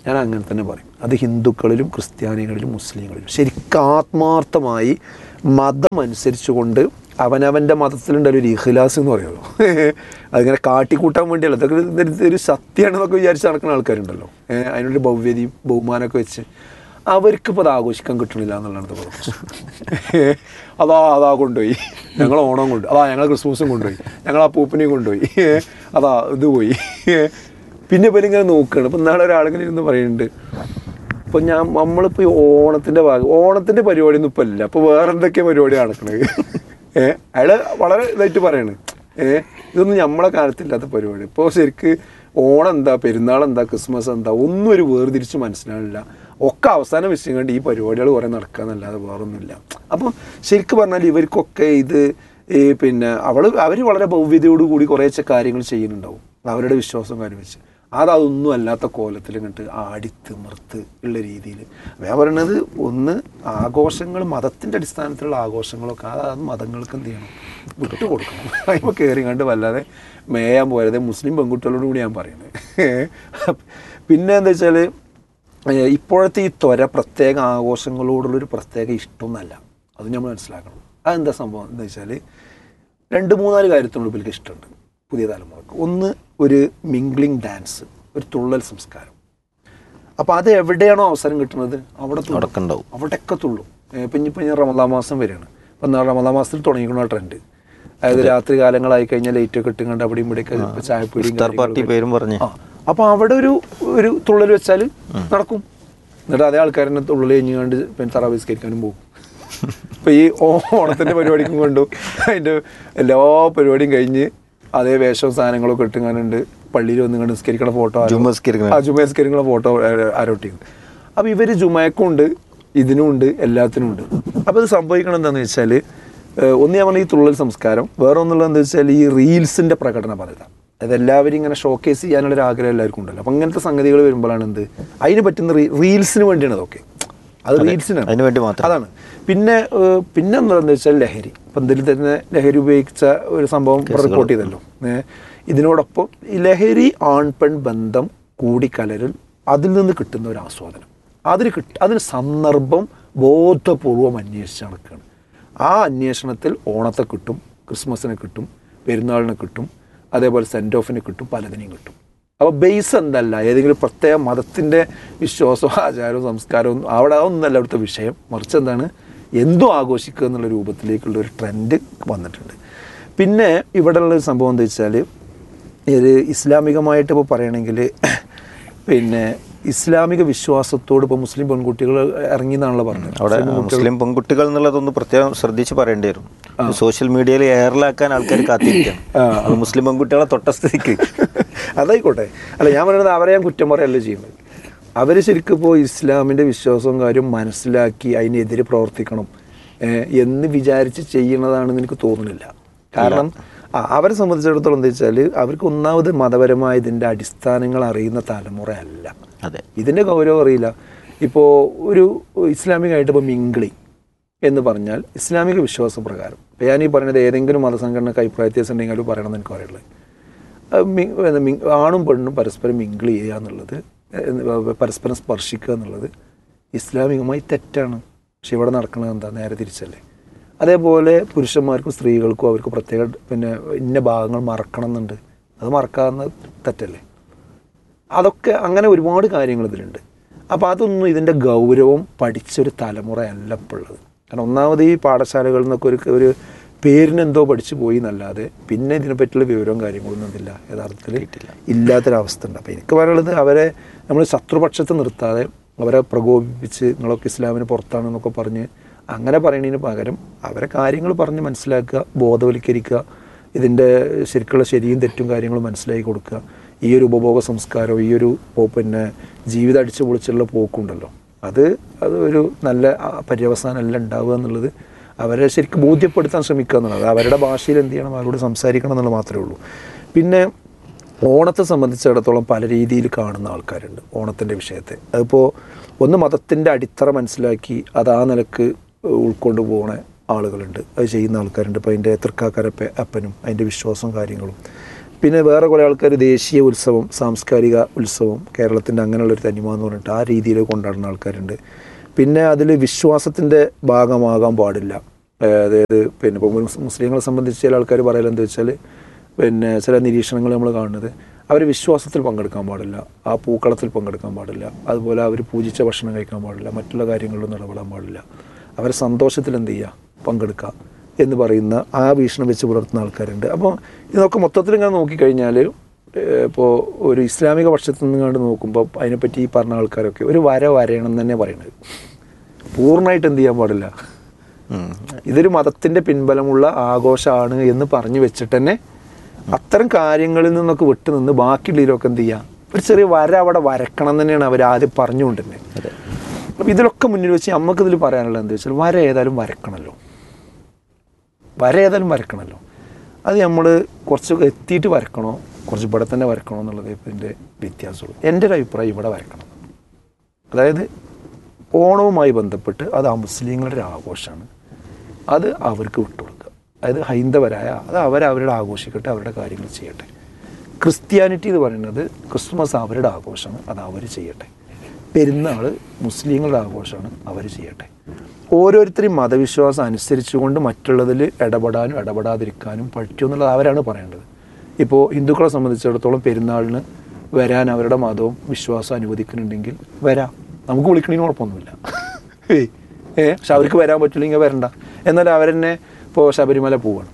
ഞാൻ അങ്ങനെ തന്നെ പറയും അത് ഹിന്ദുക്കളിലും ക്രിസ്ത്യാനികളിലും മുസ്ലിങ്ങളിലും ശരിക്കും ആത്മാർത്ഥമായി മതം അനുസരിച്ചുകൊണ്ട് അവനവൻ്റെ മതത്തിലുണ്ടല്ലോ ഒരു ഇഖ്ലാസ് എന്ന് പറയുമല്ലോ അതിങ്ങനെ കാട്ടിക്കൂട്ടാൻ വേണ്ടിയല്ല അതൊക്കെ ഒരു- ഒരു- ഒരു സത്യമാണെന്നൊക്കെ വിചാരിച്ച് നടക്കുന്ന ആൾക്കാരുണ്ടല്ലോ ഏഹ് അതിനൊരു ഭവ്യതയും ബഹുമാനമൊക്കെ വെച്ച് അവർക്കിപ്പോൾ അത് ആഘോഷിക്കാൻ കിട്ടണില്ല എന്നുള്ളതാണ് ഇപ്പൊ പ്രശ്നം. അതാ അതാ കൊണ്ടുപോയി ഞങ്ങൾ ഓണം കൊണ്ട് അതാ ഞങ്ങൾ ക്രിസ്മസും കൊണ്ടുപോയി ഞങ്ങൾ ആ പൂപ്പനെയും കൊണ്ടുപോയി അതാ ഇത് പോയി പിന്നെ ഇപ്പം ഇങ്ങനെ നോക്കുകയാണ് ഇപ്പം നാളെ ഒരാളിങ്ങനെ ഇരുന്ന് പറയുന്നുണ്ട് ഇപ്പം ഞാൻ നമ്മളിപ്പോൾ ഈ ഓണത്തിൻ്റെ ഭാഗം ഓണത്തിൻ്റെ പരിപാടി ഒന്നും ഇപ്പം ഇല്ല അപ്പോൾ വേറെ എന്തൊക്കെ പരിപാടി നടക്കണത് ഏ അയാൾ വളരെ ഇതായിട്ട് പറയാണ് ഏ ഇതൊന്നും നമ്മളെ കാലത്തില്ലാത്ത പരിപാടി ഇപ്പോൾ ശരിക്ക് ഓണം എന്താ പെരുന്നാൾ എന്താ ക്രിസ്മസ് എന്താ ഒന്നും ഒരു വേർതിരിച്ച് മനസ്സിലാവില്ല ഒക്കെ അവസാനം വെച്ചും കണ്ട് ഈ പരിപാടികൾ കുറേ നടക്കാന്നല്ലാതെ വേറൊന്നുമില്ല അപ്പം ശരിക്കും പറഞ്ഞാൽ ഇവർക്കൊക്കെ ഇത് ഈ പിന്നെ അവൾ അവർ വളരെ ഭവ്യതയോട് കൂടി കുറേശ്ശെ കാര്യങ്ങൾ ചെയ്യുന്നുണ്ടാവും അവരുടെ വിശ്വാസം കാര്യം വെച്ച് അത് അതൊന്നും അല്ലാത്ത കോലത്തിൽ ഇങ്ങോട്ട് ആടിത്തിമിർത്ത് ഉള്ള രീതിയിൽ ഞാൻ പറയണത് ഒന്ന് ആഘോഷങ്ങൾ മതത്തിൻ്റെ അടിസ്ഥാനത്തിലുള്ള ആഘോഷങ്ങളൊക്കെ അത് അത് മതങ്ങൾക്ക് എന്ത് ചെയ്യണം വിട്ടു കൊടുക്കണം അതിപ്പോൾ കയറി കണ്ട് വല്ലാതെ മേയാൻ പോയത് മുസ്ലിം പെൺകുട്ടികളോട് കൂടി ഞാൻ പറയുന്നത് പിന്നെ എന്താ വെച്ചാൽ ഏഹ് ഇപ്പോഴത്തെ ഈ ത്വര പ്രത്യേക ആഘോഷങ്ങളോടുള്ളൊരു പ്രത്യേക ഇഷ്ടമൊന്നുമല്ല അത് നമ്മൾ മനസ്സിലാക്കണം അതെന്താ സംഭവം എന്താ വെച്ചാൽ രണ്ട് മൂന്നാല് കാര്യത്തിനോട് ഇവർക്ക് ഇഷ്ടമുണ്ട് പുതിയ തലമുറക്ക് ഒന്ന് ഒരു മിംഗ്ലിംഗ് ഡാൻസ് ഒരു തുള്ളൽ സംസ്കാരം അപ്പോൾ അത് എവിടെയാണോ അവസരം കിട്ടുന്നത് അവിടെ തുള്ളും. അവിടൊക്കെ ഉണ്ടാവും. അവിടെയൊക്കെ തുള്ളും ഏഹ് ഇപ്പം ഇനിയിപ്പോൾ ഞാൻ റമദാ മാസം വരികയാണ് അപ്പം എന്നാൽ റമദാ മാസത്തിൽ തുടങ്ങിക്കുന്ന ട്രെൻഡ് അതായത് രാത്രി കാലങ്ങളായി കഴിഞ്ഞാൽ ലൈറ്റൊക്കെ ഇട്ടുകൊണ്ട് അവിടെയും ഇവിടെയൊക്കെ ഇപ്പം ചായപ്പൊടിയും ഇഫ്താർ പാർട്ടി കാര്യങ്ങളൊക്കെ പേരും പറഞ്ഞ് ആ അപ്പോൾ അവിടെ ഒരു ഒരു തുള്ളൽ വെച്ചാൽ നടക്കും എന്നിട്ട് അതേ ആൾക്കാരനെ തുള്ളൽ കഴിഞ്ഞുകൊണ്ട് പിന്നെ തറാവിസ്കരിക്കാനും പോകും ഇപ്പൊ ഈ ഓണത്തിന്റെ പരിപാടിക്കും കൊണ്ടു അതിന്റെ എല്ലാ പരിപാടിയും കഴിഞ്ഞ് അതേ വേഷവും സാധനങ്ങളൊക്കെ ഇട്ടുങ്ങാനുണ്ട് പള്ളിയിൽ വന്ന് കണ്ട് നിസ്കരിക്കണ ഫോട്ടോ ജുമ്മ നിസ്കരിക്കണ. ആ ജുമ നിസ്കരിക്കണ ഫോട്ടോ ആരോട്ടിയും അപ്പൊ ഇവര് ജുമയക്കും ഉണ്ട് ഇതിനും ഉണ്ട് എല്ലാത്തിനും ഉണ്ട് അപ്പൊ ഇത് സംഭവിക്കണം എന്താന്ന് വെച്ചാൽ ഒന്ന് ഞാൻ പറഞ്ഞ ഈ തുള്ളൽ സംസ്കാരം വേറെ ഒന്നുള്ളത് എന്താ വെച്ചാൽ ഈ റീൽസിന്റെ പ്രകടന പദ്ധതി അതെല്ലാവരും ഇങ്ങനെ ഷോക്കേസ് ചെയ്യാനുള്ള ഒരു ആഗ്രഹം എല്ലാവർക്കും ഉണ്ടല്ലോ അപ്പൊ അങ്ങനത്തെ സംഗതികൾ വരുമ്പോഴാണ് എന്ത് അതിന് പറ്റുന്ന റീൽസിന് വേണ്ടിയാണ് അതൊക്കെ അത് റീൽസിനാണ് അതിന് വേണ്ടി മാത്രം. അതാണ് പിന്നെ ഏഹ്, പിന്നെ എന്താണെന്ന് വെച്ചാൽ ലഹരി ഇപ്പം ഇതിൽ തന്നെ ലഹരി ഉപയോഗിച്ച ഒരു സംഭവം റിപ്പോർട്ട് ചെയ്തല്ലോ ഏഹ്, ഇതിനോടൊപ്പം ഈ ലഹരി ആൺ പെൺ ബന്ധം കൂടിക്കലരൽ അതിൽ നിന്ന് കിട്ടുന്ന ഒരു ആസ്വാദനം അതിന് കിട്ട അതിന് സന്ദർഭം ബോധപൂർവം അന്വേഷിച്ച് നടക്കുകയാണ് ആ അന്വേഷണത്തിൽ ഓണത്തെ കിട്ടും ക്രിസ്മസിനെ കിട്ടും പെരുന്നാളിനെ കിട്ടും അതേപോലെ സെൻറ്റ് ഓഫിന് കിട്ടും പലതിനെയും കിട്ടും അപ്പോൾ ബേസ് എന്തല്ല ഏതെങ്കിലും പ്രത്യേക മതത്തിൻ്റെ വിശ്വാസവും ആചാരവും സംസ്കാരവും അവിടെ ഒന്നല്ല അവിടുത്തെ വിഷയം മറിച്ച് എന്താണ് എന്തും ആഘോഷിക്കുക എന്നുള്ള രൂപത്തിലേക്കുള്ള ഒരു ട്രെൻഡ് വന്നിട്ടുണ്ട് പിന്നെ ഇവിടെയുള്ള ഒരു സംഭവം എന്താ വെച്ചാൽ ഇത് ഇസ്ലാമികമായിട്ട് ഇപ്പോൾ പറയണമെങ്കിൽ പിന്നെ ഇസ്ലാമിക വിശ്വാസത്തോട് ഇപ്പോൾ മുസ്ലിം പെൺകുട്ടികൾ ഇറങ്ങി എന്നാണല്ലോ പറഞ്ഞത് അവിടെ മുസ്ലിം പെൺകുട്ടികൾ എന്നുള്ളതൊന്ന് പ്രത്യേകം ശ്രദ്ധിച്ച് പറയേണ്ടി വരും സോഷ്യൽ മീഡിയയിൽ എയറിലാക്കാൻ ആൾക്കാർ കാത്തിരിക്കാം അത് മുസ്ലിം പെൺകുട്ടികളെ തൊട്ട സ്ഥിതിക്ക് അതായിക്കോട്ടെ അല്ല ഞാൻ പറയുന്നത് അവരെ ഞാൻ കുറ്റം പറയല്ല ചെയ്യുന്നത് അവർ ശരിക്കും ഇപ്പോൾ ഇസ്ലാമിൻ്റെ വിശ്വാസവും കാര്യം മനസ്സിലാക്കി അതിനെതിരെ പ്രവർത്തിക്കണം ഏഹ് എന്ന് വിചാരിച്ച് ചെയ്യണതാണെന്ന് എനിക്ക് തോന്നുന്നില്ല കാരണം ആ അവരെ സംബന്ധിച്ചിടത്തോളം എന്താ വെച്ചാൽ അവർക്ക് ഒന്നാമത് മതപരമായ ഇതിൻ്റെ അടിസ്ഥാനങ്ങൾ അറിയുന്ന തലമുറയല്ല അതെ ഇതിൻ്റെ ഗൗരവം അറിയില്ല ഇപ്പോൾ ഒരു ഇസ്ലാമികമായിട്ട് ഇപ്പോൾ മിങ്കിളി എന്ന് പറഞ്ഞാൽ ഇസ്ലാമിക വിശ്വാസപ്രകാരം ഇപ്പം ഞാൻ ഈ പറയുന്നത് ഏതെങ്കിലും മതസംഘടനക്ക് അഭിപ്രായ വ്യത്യാസം ഉണ്ടെങ്കിൽ അവർ പറയണമെന്ന് എനിക്ക് പറയുള്ളത് അത് മി- എന്താ മി- ആണും പെണ്ണും പരസ്പരം മിങ്കിൾ ചെയ്യുക എന്നുള്ളത് ഏഹ് പരസ്പരം സ്പർശിക്കുക എന്നുള്ളത് ഇസ്ലാമികമായി തെറ്റാണ് പക്ഷെ ഇവിടെ നടക്കുന്നത് എന്താ നേരെ തിരിച്ചല്ലേ അതേപോലെ പുരുഷന്മാർക്കും സ്ത്രീകൾക്കും അവർക്ക് പ്രത്യേക പിന്നെ ഇന്ന ഭാഗങ്ങൾ മറക്കണം എന്നുണ്ട് അത് മറക്കാവുന്ന തെറ്റല്ലേ അതൊക്കെ അങ്ങനെ ഒരുപാട് കാര്യങ്ങൾ ഇതിലുണ്ട് അപ്പോൾ അതൊന്നും ഇതിൻ്റെ ഗൗരവം പഠിച്ചൊരു തലമുറയല്ല ഇപ്പോൾ ഉള്ളത് കാരണം ഒന്നാമത് ഈ പാഠശാലകളിൽ നിന്നൊക്കെ ഒരു ഒരു പേരിനെന്തോ പഠിച്ചു പോയി എന്നല്ലാതെ പിന്നെ ഇതിനെപ്പറ്റിയുള്ള വിവരവും കാര്യങ്ങളൊന്നും ഇതില്ല യഥാർത്ഥത്തിൽ ഇല്ലാത്തൊരവസ്ഥ ഉണ്ട് അപ്പോൾ എനിക്ക് പറയുന്നത് അവരെ നമ്മൾ ശത്രുപക്ഷത്ത് നിർത്താതെ അവരെ പ്രകോപിപ്പിച്ച് നിങ്ങളൊക്കെ ഇസ്ലാമിന് പുറത്താണെന്നൊക്കെ പറഞ്ഞ് അങ്ങനെ പറയുന്നതിന് പകരം അവരെ കാര്യങ്ങൾ പറഞ്ഞ് മനസ്സിലാക്കുക ബോധവൽക്കരിക്കുക ഇതിൻ്റെ ശരിക്കുള്ള ശരിയും തെറ്റും കാര്യങ്ങളും മനസ്സിലാക്കി കൊടുക്കുക ഈ ഒരു ഉപഭോഗ സംസ്കാരം ഈ ഒരു പോ- പിന്നെ ജീവിതം അടിച്ചു പൊളിച്ചുള്ള പോക്കുണ്ടല്ലോ അത് അത് ഒരു നല്ല ആ, പര്യവസാനമല്ല ഉണ്ടാവുക എന്നുള്ളത് അവരെ ശരിക്കും ബോധ്യപ്പെടുത്താൻ ശ്രമിക്കുക എന്നുള്ളത് അവരുടെ ഭാഷയിൽ എന്ത് ചെയ്യണം അവരോട് സംസാരിക്കണം എന്നുള്ളത് മാത്രമേ ഉള്ളൂ പിന്നെ ഓണത്തെ സംബന്ധിച്ചിടത്തോളം പല രീതിയിൽ കാണുന്ന ആൾക്കാരുണ്ട് ഓണത്തിൻ്റെ വിഷയത്തെ അതിപ്പോൾ ഒന്ന് മതത്തിൻ്റെ അടിത്തറ മനസ്സിലാക്കി അത് ആ നിലക്ക് ഉൾക്കൊണ്ടു പോകണ ആളുകളുണ്ട് അത് ചെയ്യുന്ന ആൾക്കാരുണ്ട് ഇപ്പോൾ അതിൻ്റെ തൃക്കാക്കരപ്പ അപ്പനും അതിൻ്റെ വിശ്വാസവും കാര്യങ്ങളും പിന്നെ വേറെ കുറേ ആൾക്കാർ ദേശീയ ഉത്സവം സാംസ്കാരിക ഉത്സവം കേരളത്തിൻ്റെ അങ്ങനെയുള്ളൊരു തനിമ എന്ന് പറഞ്ഞിട്ട് ആ രീതിയിൽ കൊണ്ടാടുന്ന ആൾക്കാരുണ്ട് പിന്നെ അതിൽ വിശ്വാസത്തിൻ്റെ ഭാഗമാകാൻ പാടില്ല ഏഹ് അതായത് പിന്നെ ഇപ്പോൾ മുസ് മുസ്ലിങ്ങളെ സംബന്ധിച്ച് ചില ആൾക്കാർ പറയലെന്താ വെച്ചാൽ പിന്നെ ചില നിരീക്ഷണങ്ങൾ നമ്മൾ കാണുന്നത് അവർ വിശ്വാസത്തിൽ പങ്കെടുക്കാൻ പാടില്ല ആ പൂക്കളത്തിൽ പങ്കെടുക്കാൻ പാടില്ല അതുപോലെ അവർ പൂജിച്ച ഭക്ഷണം കഴിക്കാൻ പാടില്ല മറ്റുള്ള കാര്യങ്ങളിലൊന്നും ഇടപെടാൻ പാടില്ല അവരെ സന്തോഷത്തിൽ എന്ത് ചെയ്യുക പങ്കെടുക്കുക എന്ന് പറയുന്ന ആ വീക്ഷണം വെച്ച് പുലർത്തുന്ന ആൾക്കാരുണ്ട് അപ്പോൾ ഇതൊക്കെ മൊത്തത്തിൽ ഇങ്ങനെ നോക്കിക്കഴിഞ്ഞാൽ ഇപ്പോൾ ഒരു ഇസ്ലാമിക പക്ഷത്തിൽ നിന്ന് കണ്ട് നോക്കുമ്പോൾ അതിനെപ്പറ്റി ഈ പറഞ്ഞ ആൾക്കാരൊക്കെ ഒരു വര വരയണം എന്ന് തന്നെ പറയുന്നത് പൂർണ്ണമായിട്ട് എന്ത് ചെയ്യാൻ പാടില്ല ഉം. ഇതൊരു മതത്തിൻ്റെ പിൻബലമുള്ള ആഘോഷമാണ് എന്ന് പറഞ്ഞു വെച്ചിട്ട് തന്നെ അത്തരം കാര്യങ്ങളിൽ നിന്നൊക്കെ വിട്ടു നിന്ന് ബാക്കിയുള്ളതിലൊക്കെ എന്ത് ചെയ്യുക ഒരു ചെറിയ വര അവിടെ വരക്കണം എന്ന് തന്നെയാണ് അവർ ആദ്യം പറഞ്ഞുകൊണ്ടിരുന്നത് അപ്പോൾ ഇതിലൊക്കെ മുന്നിൽ വെച്ച് നമുക്കിതിൽ പറയാനുള്ളത് എന്താ വെച്ചാൽ വര ഏതായാലും വരക്കണമല്ലോ വര ഏതായാലും വരക്കണമല്ലോ അത് നമ്മൾ കുറച്ച് എത്തിയിട്ട് വരക്കണോ കുറച്ച് ഇവിടെ തന്നെ വരക്കണോ എന്നുള്ളത് ഇതിൻ്റെ വ്യത്യാസമുള്ളൂ എൻ്റെ ഒരു അഭിപ്രായം ഇവിടെ വരക്കണം അതായത് ഓണവുമായി ബന്ധപ്പെട്ട് അത് ആ മുസ്ലിങ്ങളുടെ ഒരു ആഘോഷമാണ് അത് അവർക്ക് വിട്ടുകൊടുക്കുക അതായത് ഹൈന്ദവരായ അത് അവരവരുടെ ആഘോഷിക്കട്ടെ അവരുടെ കാര്യങ്ങൾ ചെയ്യട്ടെ ക്രിസ്ത്യാനിറ്റി എന്ന് പറയുന്നത് ക്രിസ്മസ് അവരുടെ ആഘോഷമാണ് അത് അവർ ചെയ്യട്ടെ പെരുന്നാൾ മുസ്ലിങ്ങളുടെ ആഘോഷമാണ് അവർ ചെയ്യട്ടെ ഓരോരുത്തരെയും മതവിശ്വാസം അനുസരിച്ചുകൊണ്ട് മറ്റുള്ളതിൽ ഇടപെടാനും ഇടപെടാതിരിക്കാനും പറ്റും എന്നുള്ളത് അവരാണ് പറയേണ്ടത് ഇപ്പോൾ ഹിന്ദുക്കളെ സംബന്ധിച്ചിടത്തോളം പെരുന്നാളിന് വരാൻ അവരുടെ മതവും വിശ്വാസം അനുവദിക്കുന്നുണ്ടെങ്കിൽ വരാം നമുക്ക് വിളിക്കണതിന് കുഴപ്പമൊന്നുമില്ല ഏയ് ഏ പക്ഷെ അവർക്ക് വരാൻ പറ്റില്ലെങ്കിൽ വരണ്ട എന്നാൽ അവരെന്നെ ഇപ്പോൾ ശബരിമല പോവാണ്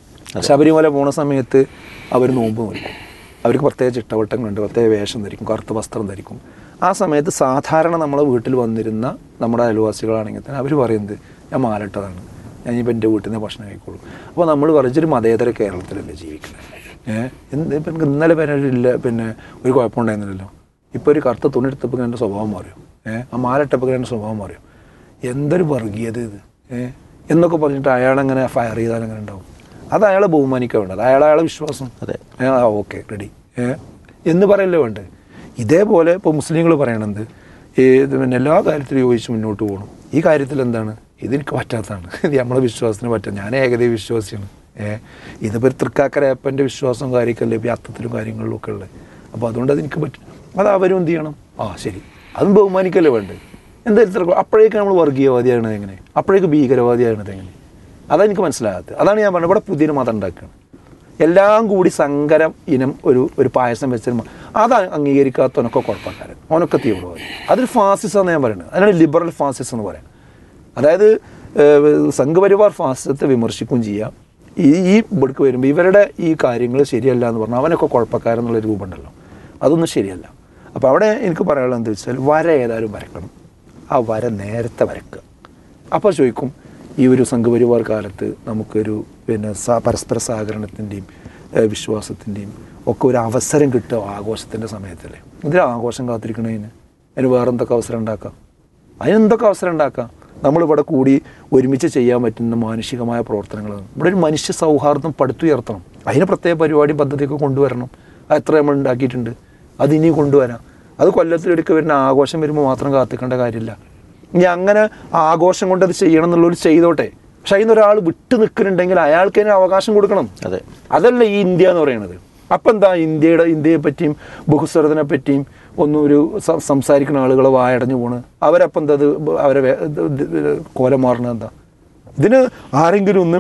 ശബരിമല പോണ സമയത്ത് അവർ നോമ്പ് നോക്കും അവർക്ക് പ്രത്യേക ചിട്ടവട്ടങ്ങളുണ്ട് പ്രത്യേക വേഷം ധരിക്കും കറുത്ത വസ്ത്രം ധരിക്കും ആ സമയത്ത് സാധാരണ നമ്മളെ വീട്ടിൽ വന്നിരുന്ന നമ്മുടെ അയൽവാസികളാണെങ്കിൽ തന്നെ അവർ പറയുന്നത് ഞാൻ മാലട്ടതാണ് ഞാൻ ഇപ്പം എൻ്റെ വീട്ടിൽ നിന്ന് ഭക്ഷണം കഴിക്കുള്ളൂ അപ്പോൾ നമ്മൾ പറഞ്ഞൊരു മതേതര കേരളത്തിലല്ലേ ജീവിക്കുന്നത് ഏഹ് എന്ത് ഇപ്പം എനിക്ക് ഇന്നലെ വരെ ഇല്ല പിന്നെ ഒരു കുഴപ്പമുണ്ടായിരുന്നില്ലല്ലോ ഇപ്പോൾ ഒരു കറുത്ത തുണി എടുത്തപ്പോൾ എൻ്റെ സ്വഭാവം മാറിയോ ഏഹ് ആ മാലട്ടപ്പോൾ എൻ്റെ സ്വഭാവം മാറിയോ എന്തൊരു വർഗീയത ഇത് ഏഹ് എന്നൊക്കെ പറഞ്ഞിട്ട് അയാളെങ്ങനെ ഫയർ ചെയ്താൽ അങ്ങനെ ഉണ്ടാവും അത് അയാളെ ബഹുമാനിക്കാൻ വേണ്ടത് അയാൾ അയാളെ വിശ്വാസം അതെ. ഏ, ആ ഓക്കെ റെഡി എന്ന് പറയല്ലേ വേണ്ടേ ഇതേപോലെ ഇപ്പോൾ മുസ്ലിങ്ങൾ പറയണത് ഈ ഇത് പിന്നെ എല്ലാ കാര്യത്തിലും യോജിച്ച് മുന്നോട്ട് പോകണം ഈ കാര്യത്തിൽ എന്താണ് ഇതെനിക്ക് പറ്റാത്തതാണ് ഇത് നമ്മളെ വിശ്വാസത്തിന് പറ്റാം ഞാൻ ഏകദേശ വിശ്വാസിയാണ് ഏഹ് ഇതിപ്പോൾ ഒരു തൃക്കാക്കരയപ്പൻ്റെ വിശ്വാസം കാര്യമൊക്കെ ഇപ്പോൾ അർത്ഥത്തിലും കാര്യങ്ങളിലും ഒക്കെ ഉള്ളത് അപ്പോൾ അതുകൊണ്ട് അതെനിക്ക് പറ്റും അത് അവരും എന്ത് ചെയ്യണം ആ ശരി അതും ബഹുമാനിക്കല്ലേ വേണ്ടത് എന്തായാലും അപ്പോഴേക്ക് നമ്മൾ വർഗീയവാദിയാകണത് എങ്ങനെ അപ്പോഴേക്ക് ഭീകരവാദിയാകണത് എങ്ങനെ അതാണ് എനിക്ക് മനസ്സിലാകാത്തത് അതാണ് ഞാൻ പറഞ്ഞത് ഇവിടെ പുതിയൊരു മതം ഉണ്ടാക്കുകയാണ് എല്ലാം കൂടി സങ്കരം ഇനം ഒരു ഒരു പായസം വെച്ചൊരു മ- അത് അംഗീകരിക്കാത്തവനൊക്കെ കുഴപ്പക്കാരൻ അവനൊക്കെ തീവ്രവാദി അതൊരു ഫാസിസം എന്ന് ഞാൻ പറയുന്നത് അതിനാണ് ലിബറൽ ഫാസിസം എന്ന് പറയുന്നത് അതായത് ഏഹ്, സംഘപരിവാർ ഫാസിസത്തെ വിമർശിക്കുകയും ചെയ്യാം ഈ ഈ ഇവിടേക്ക് വരുമ്പോൾ ഇവരുടെ ഈ കാര്യങ്ങൾ ശരിയല്ല എന്ന് പറഞ്ഞാൽ അവനൊക്കെ കുഴപ്പക്കാരൻ എന്നുള്ള രൂപമുണ്ടല്ലോ അതൊന്നും ശരിയല്ല അപ്പോൾ അവിടെ എനിക്ക് പറയാനുള്ളത് എന്താ വെച്ചാൽ വര ഏതായാലും വരക്കണം ആ വര നേരത്തെ വരക്കുക അപ്പോൾ ചോദിക്കും ഈ ഒരു സംഘപരിവാർ കാലത്ത് നമുക്കൊരു പിന്നെ സ- പരസ്പര സഹകരണത്തിൻ്റെയും ഏഹ്, വിശ്വാസത്തിൻ്റെയും ഒക്കെ ഒരു അവസരം കിട്ടുക ആഘോഷത്തിൻ്റെ സമയത്തല്ലേ ഇതിൽ ആഘോഷം കാത്തിരിക്കണതിന് അതിന് വേറെ എന്തൊക്കെ അവസരം ഉണ്ടാക്കാം അതിനെന്തൊക്കെ അവസരം ഉണ്ടാക്കാം നമ്മളിവിടെ കൂടി ഒരുമിച്ച് ചെയ്യാൻ പറ്റുന്ന മാനുഷികമായ പ്രവർത്തനങ്ങളാണ് ഇവിടെ ഒരു മനുഷ്യ സൗഹാർദ്ദം പടുത്തുയർത്തണം അതിന് പ്രത്യേക പരിപാടി പദ്ധതിയൊക്കെ കൊണ്ടുവരണം അത് എത്ര നമ്മൾ ഉണ്ടാക്കിയിട്ടുണ്ട് അത് ഇനി കൊണ്ടുവരാം അത് കൊല്ലത്തിലൊരിക്കൽ വരുന്ന ആഘോഷം വരുമ്പോൾ മാത്രം കാത്തിക്കേണ്ട കാര്യമില്ല ഇനി അങ്ങനെ ആഘോഷം കൊണ്ട് അത് ചെയ്യണം എന്നുള്ളൊരു ചെയ്തോട്ടെ പക്ഷെ അതിന് ഒരാൾ വിട്ടു നിൽക്കുന്നുണ്ടെങ്കിൽ അയാൾക്ക് അതിന് അവകാശം കൊടുക്കണം അതെ അതല്ല ഈ ഇന്ത്യ എന്ന് പറയുന്നത് അപ്പം എന്താ ഇന്ത്യയുടെ ഇന്ത്യയെ പറ്റിയും ബഹുസ്വരത്തിനെ പറ്റിയും ഒന്നും ഒരു സ- സംസാരിക്കുന്ന ആളുകൾ വായടഞ്ഞു പോണ് അവരപ്പം എന്താ ഇത് അവരെ വേ- ഇത് ഇത് കോലം മാറണത് എന്താ ഇതിന് ആരെങ്കിലും ഒന്ന്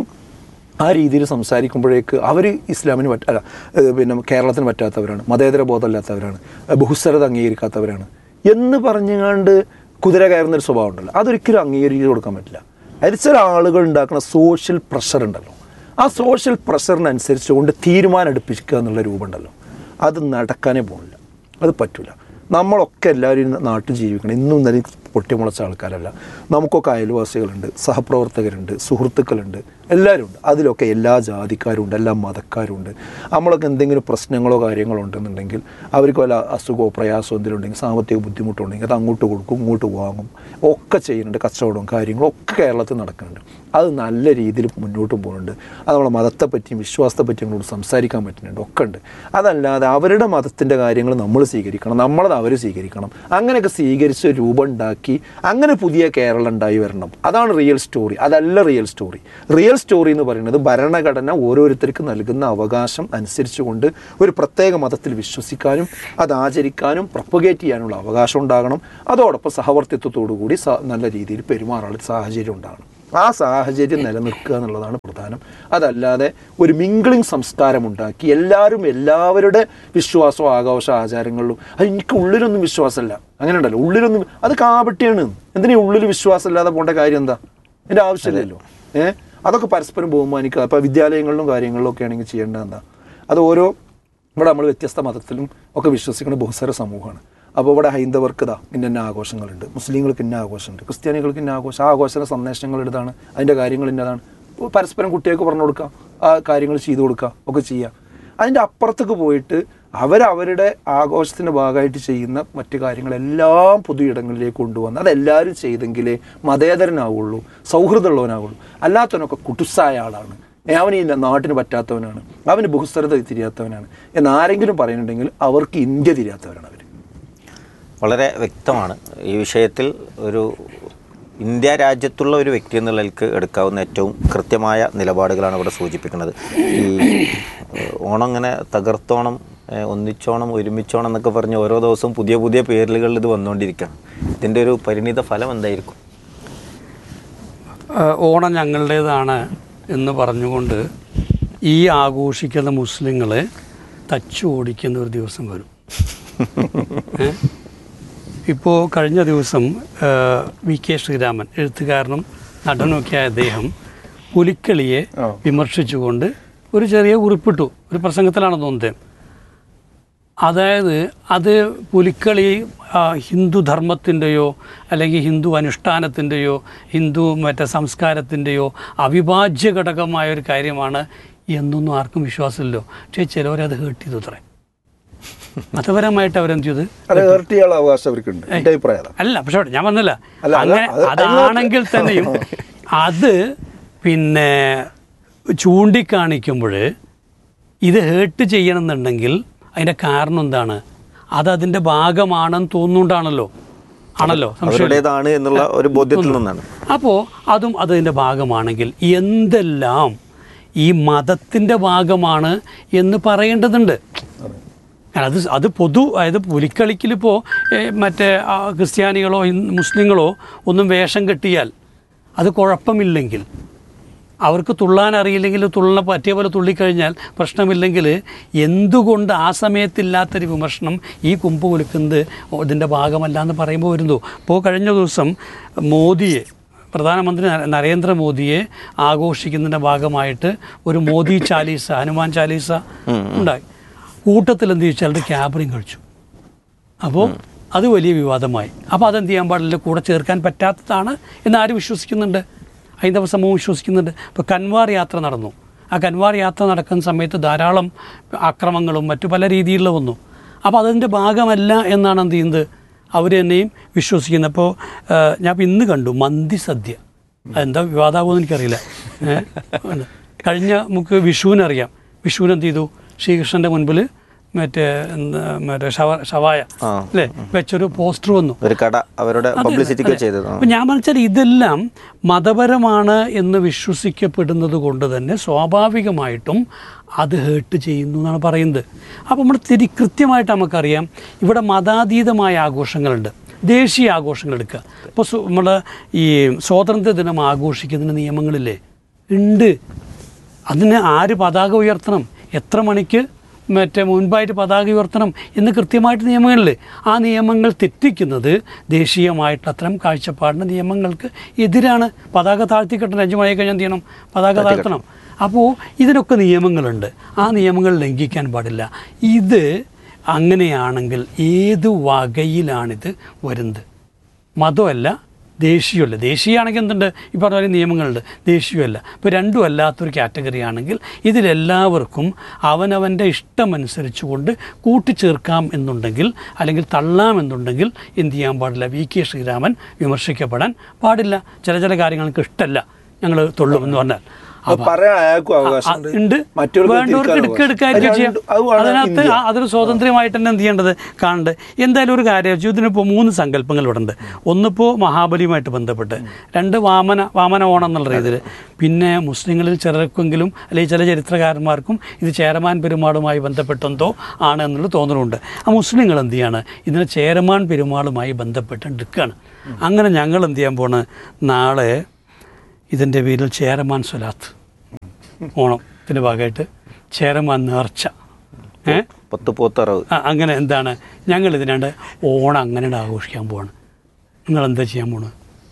ആ രീതിയിൽ സംസാരിക്കുമ്പോഴേക്ക് അവർ ഇസ്ലാമിന് പറ്റ അല്ല ഏഹ് പിന്നെ കേരളത്തിന് പറ്റാത്തവരാണ് മതേതര ബോധമില്ലാത്തവരാണ് ഏഹ് ബഹുസ്വരത അംഗീകരിക്കാത്തവരാണ് എന്ന് പറഞ്ഞുകൊണ്ട് കുതിര കയറുന്ന ഒരു സ്വഭാവം ഉണ്ടല്ലോ അതൊരിക്കലും അംഗീകരിച്ച് കൊടുക്കാൻ പറ്റില്ല അതിൽ ചില ആളുകൾ ഉണ്ടാക്കുന്ന സോഷ്യൽ പ്രഷർ ഉണ്ടല്ലോ ആ സോഷ്യൽ പ്രഷറിനനുസരിച്ചുകൊണ്ട് തീരുമാനം എടുപ്പിക്കുക എന്നുള്ള രൂപമുണ്ടല്ലോ അത് നടക്കാനേ പോകില്ല അത് പറ്റില്ല നമ്മളൊക്കെ എല്ലാവരും ഈ നാട്ടിൽ ജീവിക്കണം ഇന്നും ഇന്നലെ പൊട്ടിമുളച്ച ആൾക്കാരല്ല നമുക്കൊക്കെ അയൽവാസികളുണ്ട് സഹപ്രവർത്തകരുണ്ട് സുഹൃത്തുക്കളുണ്ട് എല്ലാവരും ഉണ്ട് അതിലൊക്കെ എല്ലാ ജാതിക്കാരുണ്ട് എല്ലാ മതക്കാരുണ്ട് നമ്മളൊക്കെ എന്തെങ്കിലും പ്രശ്നങ്ങളോ കാര്യങ്ങളോ ഉണ്ടെന്നുണ്ടെങ്കിൽ അവർക്ക് വല്ല അസുഖമോ പ്രയാസമോ എന്തെങ്കിലും ഉണ്ടെങ്കിൽ സാമ്പത്തിക ബുദ്ധിമുട്ടുണ്ടെങ്കിൽ അത് അങ്ങോട്ട് കൊടുക്കും ഇങ്ങോട്ട് വാങ്ങും ഒക്കെ ചെയ്യുന്നുണ്ട് കച്ചവടവും കാര്യങ്ങളും ഒക്കെ കേരളത്തിൽ നടക്കുന്നുണ്ട് അത് നല്ല രീതിയിൽ മുന്നോട്ട് പോകുന്നുണ്ട് അത് നമ്മളെ മതത്തെ പറ്റിയും വിശ്വാസത്തെ പറ്റിയും നമ്മളോട് സംസാരിക്കാൻ പറ്റുന്നുണ്ട് ഒക്കെ ഉണ്ട് അതല്ലാതെ അവരുടെ മതത്തിൻ്റെ കാര്യങ്ങൾ നമ്മൾ സ്വീകരിക്കണം നമ്മളത് അവർ സ്വീകരിക്കണം അങ്ങനെയൊക്കെ സ്വീകരിച്ച് രൂപം ഉണ്ടാക്കി ഉണ്ടാക്കി അങ്ങനെ പുതിയ കേരളം ഉണ്ടായി വരണം അതാണ് റിയൽ സ്റ്റോറി അതല്ല റിയൽ സ്റ്റോറി റിയൽ സ്റ്റോറി എന്ന് പറയുന്നത് ഭരണഘടന ഓരോരുത്തർക്ക് നൽകുന്ന അവകാശം അനുസരിച്ചുകൊണ്ട് ഒരു പ്രത്യേക മതത്തിൽ വിശ്വസിക്കാനും അത് ആചരിക്കാനും പ്രൊപ്പഗേറ്റ് ചെയ്യാനുള്ള അവകാശം ഉണ്ടാകണം അതോടൊപ്പം സഹവർത്തിത്വത്തോടു കൂടി സ- നല്ല രീതിയിൽ പെരുമാറാനുള്ള ഒരു സാഹചര്യം ഉണ്ടാകണം ആ സാഹചര്യം നിലനിൽക്കുക എന്നുള്ളതാണ് പ്രധാനം അതല്ലാതെ ഒരു മിംഗ്ലിംഗ് സംസ്കാരം ഉണ്ടാക്കി എല്ലാവരും എല്ലാവരുടെ വിശ്വാസവും ആഘോഷ ആചാരങ്ങളിലും അത് എനിക്ക് ഉള്ളിലൊന്നും വിശ്വാസമല്ല അങ്ങനെ ഉണ്ടല്ലോ ഉള്ളിലൊന്നും അത് കാപട്യാണ് എന്തിനാ ഉള്ളിൽ വിശ്വാസമില്ലാതെ പോകേണ്ട കാര്യം എന്താ എൻ്റെ ആവശ്യമില്ലല്ലോ ഏഹ് അതൊക്കെ പരസ്പരം ബഹുമാനിക്കുക അപ്പോൾ വിദ്യാലയങ്ങളിലും കാര്യങ്ങളിലും ഒക്കെ ആണെങ്കിൽ ചെയ്യേണ്ടത് എന്താ അത് ഓരോ ഇവിടെ നമ്മൾ വ്യത്യസ്ത മതത്തിലും ഒക്കെ വിശ്വസിക്കുന്ന ബഹുസ്വര സമൂഹമാണ് അപ്പോൾ ഇവിടെ ഹൈന്ദവർക്ക് ഇതാ ഇന്ന ഇന്ന ആഘോഷങ്ങളുണ്ട് മുസ്ലിങ്ങൾക്ക് ഇന്ന ആഘോഷമുണ്ട് ക്രിസ്ത്യാനികൾക്ക് ഇന്ന ആഘോഷം ആ ആഘോഷ സന്ദേശങ്ങൾ ഇതാണ് അതിൻ്റെ കാര്യങ്ങൾ ഇന്നതാണ് ഇപ്പോൾ പരസ്പരം കുട്ടികൾക്ക് പറഞ്ഞു കൊടുക്കുക ആ കാര്യങ്ങൾ ചെയ്തു കൊടുക്കുക ഒക്കെ ചെയ്യുക അതിൻ്റെ അപ്പുറത്തേക്ക് പോയിട്ട് അവരവരുടെ ആഘോഷത്തിൻ്റെ ഭാഗമായിട്ട് ചെയ്യുന്ന മറ്റു കാര്യങ്ങളെല്ലാം പൊതു ഇടങ്ങളിലേക്ക് കൊണ്ടുവന്ന് അതെല്ലാവരും ചെയ്തെങ്കിലേ മതേതരനാവുള്ളൂ സൗഹൃദമുള്ളവനാവുള്ളൂ അല്ലാത്തവനൊക്കെ കുട്ടുസായ ആളാണ് ഏ, അവന് ഈ നാട്ടിന് പറ്റാത്തവനാണ് അവന് ബഹുസ്വരത തിരിയാത്തവനാണ് എന്ന് ആരെങ്കിലും പറയുന്നുണ്ടെങ്കിൽ അവർക്ക് ഇന്ത്യ തിരിയാത്തവരാണ് അവർ വളരെ വ്യക്തമാണ് ഈ വിഷയത്തിൽ ഒരു ഇന്ത്യ രാജ്യത്തുള്ള ഒരു വ്യക്തി എന്നുള്ള നിലക്ക് എടുക്കാവുന്ന ഏറ്റവും കൃത്യമായ നിലപാടുകളാണ് ഇവിടെ സൂചിപ്പിക്കുന്നത് ഈ ഏഹ്, ഓണം ഇങ്ങനെ തകർത്തോണം ഏഹ്, ഒന്നിച്ചോണം ഒരുമിച്ചോണം എന്നൊക്കെ പറഞ്ഞ് ഓരോ ദിവസവും പുതിയ പുതിയ പേരുകളിൽ ഇത് വന്നുകൊണ്ടിരിക്കുകയാണ് ഇതിൻ്റെ ഒരു പരിണിത ഫലം എന്തായിരിക്കും ആ, ഓണം ഞങ്ങളുടേതാണ് എന്ന് പറഞ്ഞുകൊണ്ട് ഈ ആഘോഷിക്കുന്ന മുസ്ലിങ്ങളെ തച്ചു ഓടിക്കുന്ന ഒരു ദിവസം വരും ഏ? ഇപ്പോൾ കഴിഞ്ഞ ദിവസം ആ, വി കെ ശ്രീരാമൻ എഴുത്തുകാരനും നടനുമൊക്കെയായ അദ്ദേഹം പുലിക്കളിയെ ആ. വിമർശിച്ചുകൊണ്ട് ഒരു ചെറിയ കുറിപ്പിട്ടു ഒരു പ്രസംഗത്തിലാണ് തോന്നുന്നത് അതായത് അത് പുലിക്കളി ആ, ഹിന്ദു ധർമ്മത്തിൻ്റെയോ അല്ലെങ്കിൽ ഹിന്ദു അനുഷ്ഠാനത്തിൻ്റെയോ ഹിന്ദു മറ്റേ സംസ്കാരത്തിൻ്റെയോ അവിഭാജ്യ ഘടകമായ ഒരു കാര്യമാണ് എന്നൊന്നും ആർക്കും വിശ്വാസമില്ലല്ലോ പക്ഷേ ചിലവരത് ഹേർട്ട് ചെയ്തു അത്രേ മതപരമായിട്ട് അവരെന്ത് ചെയ്ത് അത് ഹേർട്ട് ചെയ്യാനുള്ള അവകാശം അവർക്കുണ്ട് എൻ്റെ അഭിപ്രായം അതാ. അല്ല പക്ഷെ ഞാൻ പറഞ്ഞില്ല അല്ല, അത് അങ്ങനെ അത് അതാണെങ്കിൽ തന്നെയും അത് പിന്നെ ചൂണ്ടിക്കാണിക്കുമ്പോൾ ഇത് ഹേർട്ട് ചെയ്യണമെന്നുണ്ടെങ്കിൽ അതിൻ്റെ കാരണം എന്താണ് അത് അതിൻ്റെ ഭാഗമാണെന്ന് തോന്നുന്നുണ്ടാണല്ലോ ആണല്ലോ സംശയം അവരുടേതാണ് എന്നുള്ള ഒരു ബോധ്യത്തിൽ നിന്നാണ് അപ്പോൾ അതും അതിൻ്റെ ഭാഗമാണെങ്കിൽ എന്തെല്ലാം ഈ മതത്തിൻ്റെ ഭാഗമാണ് എന്ന് പറയേണ്ടതുണ്ട് കാരണം അത് അത് പൊതു അതായത് പുലിക്കളിക്കിലിപ്പോൾ മറ്റേ ആ, ക്രിസ്ത്യാനികളോ ഹിന്ദു- മുസ്ലിങ്ങളോ ഒന്നും വേഷം കെട്ടിയാൽ അത് കുഴപ്പമില്ലെങ്കിൽ അവർക്ക് തുള്ളാൻ അറിയില്ലെങ്കിൽ തുള്ളണ പറ്റിയ പോലെ തുള്ളിക്കഴിഞ്ഞാൽ പ്രശ്നമില്ലെങ്കിൽ എന്തുകൊണ്ട് ആ സമയത്തില്ലാത്തൊരു വിമർശനം ഈ കുമ്പ് കുലുക്കുന്നത് ഇതിൻ്റെ ഭാഗമല്ല എന്ന് പറയുമ്പോൾ വരുന്നു ഇപ്പോൾ കഴിഞ്ഞ ദിവസം മോദിയെ പ്രധാനമന്ത്രി നര- നരേന്ദ്രമോദിയെ ആഘോഷിക്കുന്നതിൻ്റെ ഭാഗമായിട്ട് ഒരു മോദി ചാലീസ ഹനുമാൻ ചാലീസ ഉണ്ടായി കൂട്ടത്തിൽ എന്ത് ചോദിച്ചാൽ അത് ക്യാബറിങ് കഴിച്ചു അപ്പോൾ അത് വലിയ വിവാദമായി അപ്പോൾ അതെന്ത് ചെയ്യാൻ പാടില്ല കൂടെ ചേർക്കാൻ പറ്റാത്തതാണ് എന്ന് ആര് വിശ്വസിക്കുന്നുണ്ട് ഹൈന്ദവ സമൂഹം വിശ്വസിക്കുന്നുണ്ട് ഇപ്പോൾ കൻവാർ യാത്ര നടന്നു ആ കൻവാർ യാത്ര നടക്കുന്ന സമയത്ത് ധാരാളം ആക്രമങ്ങളും മറ്റു പല രീതിയിലുള്ള വന്നു അപ്പോൾ അതിൻ്റെ ഭാഗമല്ല എന്നാണ് എന്ത് ചെയ്യുന്നത് അവർ തന്നെയും വിശ്വസിക്കുന്നത് അപ്പോൾ ഞാൻ ഇപ്പോൾ ഇന്ന് കണ്ടു മന്തി സദ്യ അതെന്താ വിവാദമാകുമെന്ന് എനിക്കറിയില്ല ഏ? കഴിഞ്ഞ നമുക്ക് വിഷുവിനറിയാം വിഷുവിന് എന്ത് ചെയ്തു ശ്രീകൃഷ്ണൻ്റെ മുൻപിൽ മറ്റേ എന്താ മറ്റേ ഷവ ഷവായ ആ. അല്ലേ വെച്ചൊരു പോസ്റ്റർ വന്നു ഒരു കട അവരുടെ അതെ, പബ്ലിസിറ്റിക്ക് അതെ. ചെയ്തത് ആ. അപ്പൊ ഞാൻ മനസ്സിലായി ഇതെല്ലാം മതപരമാണ് എന്ന് വിശ്വസിക്കപ്പെടുന്നത് കൊണ്ട് തന്നെ സ്വാഭാവികമായിട്ടും അത് ഹേർട്ട് ചെയ്യുന്നു എന്നാണ് പറയുന്നത് അപ്പോൾ നമ്മൾ തിരി കൃത്യമായിട്ട് നമുക്കറിയാം ഇവിടെ മതാതീതമായ ആഘോഷങ്ങളുണ്ട് ദേശീയ ആഘോഷങ്ങൾ എടുക്കുക ഇപ്പോൾ നമ്മൾ ഈ സ്വാതന്ത്ര്യ ദിനം ആഘോഷിക്കുന്നതിന് നിയമങ്ങളില്ലേ ഉണ്ട് അതിന് ആര് പതാക ഉയർത്തണം എത്ര മണിക്ക് മറ്റേ മുൻപായിട്ട് പതാക ഉയർത്തണം എന്ന് കൃത്യമായിട്ട് നിയമങ്ങളിൽ ആ നിയമങ്ങൾ തെറ്റിക്കുന്നത് ദേശീയമായിട്ട് അത്തരം കാഴ്ചപ്പാടിൻ്റെ നിയമങ്ങൾക്ക് എതിരാണ് പതാക താഴ്ത്തിക്കെട്ടണം അഞ്ച് മണി കഴിഞ്ഞാൽ എന്ത് ചെയ്യണം പതാക താഴ്ത്തണം അപ്പോൾ ഇതിനൊക്കെ നിയമങ്ങളുണ്ട് ആ നിയമങ്ങൾ ലംഘിക്കാൻ പാടില്ല ഇത് അങ്ങനെയാണെങ്കിൽ ഏത് വകയിലാണിത് വരുന്നത് മതമല്ല ദേശീയമല്ല ദേശീയമാണെങ്കിൽ എന്തുണ്ട് ഈ പറഞ്ഞ പോലെ നിയമങ്ങളുണ്ട് ദേശീയമല്ല ഇപ്പോൾ രണ്ടും അല്ലാത്തൊരു കാറ്റഗറി ആണെങ്കിൽ ഇതിലെല്ലാവർക്കും അവനവൻ്റെ ഇഷ്ടമനുസരിച്ചുകൊണ്ട് കൂട്ടിച്ചേർക്കാം എന്നുണ്ടെങ്കിൽ അല്ലെങ്കിൽ തള്ളാം എന്നുണ്ടെങ്കിൽ എന്ത് ചെയ്യാൻ പാടില്ല വി കെ ശ്രീരാമൻ വിമർശിക്കപ്പെടാൻ പാടില്ല ചില ചില കാര്യങ്ങൾക്ക് ഇഷ്ടമല്ല ഞങ്ങൾ തൊള്ളും എന്ന് പറഞ്ഞാൽ അത് പറയാൻ അയാൾക്കും അവകാശമുണ്ട് ഉണ്ട് മറ്റുള്ളവർക്ക് വേണ്ടവർക്ക് തിരിക്കാനും എടുക്കുക എടുക്കാതിരിക്കുക അത് ചെയ്യാം രണ്ട് അത് വേണം അതിനകത്ത് ഇന്ത്യ. ആ- അതൊരു സ്വാതന്ത്ര്യമായിട്ട് തന്നെ എന്ത് ചെയ്യേണ്ടത് കാണേണ്ടത് എന്തായാലും ഒരു കാര്യം ഇതിനിപ്പോൾ മൂന്ന് സങ്കല്പങ്ങൾ ഇവിടെ ഉണ്ട് ഒന്നിപ്പോൾ മഹാബലിയുമായിട്ട് ബന്ധപ്പെട്ട് രണ്ട് വാമന വാമന ഓണം എന്നുള്ള രീതിയിൽ പിന്നെ മുസ്ലിങ്ങളിൽ ചിലർക്കെങ്കിലും അല്ലെങ്കിൽ ചില ചരിത്രകാരന്മാർക്കും ഇത് ചേരമാൻ പെരുമാളുമായി ബന്ധപ്പെട്ടെന്തോ ആണ് എന്നുള്ള തോന്നലുണ്ട് ആ മുസ്ലിങ്ങൾ എന്ത് ചെയ്യാണ് ഇതിനെ ചേരമാൻ പെരുമാളുമായി ബന്ധപ്പെട്ട് എടുക്കുകയാണ് അങ്ങനെ ഞങ്ങൾ എന്ത് ചെയ്യാൻ പോണ് നാളെ ഇതിൻ്റെ പേരിൽ ചേരമാൻ സ്വലാത്ത് ഓണത്തിൻ്റെ ഭാഗമായിട്ട് ചേരമാൻ നേർച്ച ഏ പത്ത് പോത്തറവ് ആ, അങ്ങനെ എന്താണ് ഞങ്ങൾ ഇതിനാണ്ട് ഓണം അങ്ങനെ ആഘോഷിക്കാൻ പോവാണ് നിങ്ങൾ എന്താ ചെയ്യാൻ പോണ്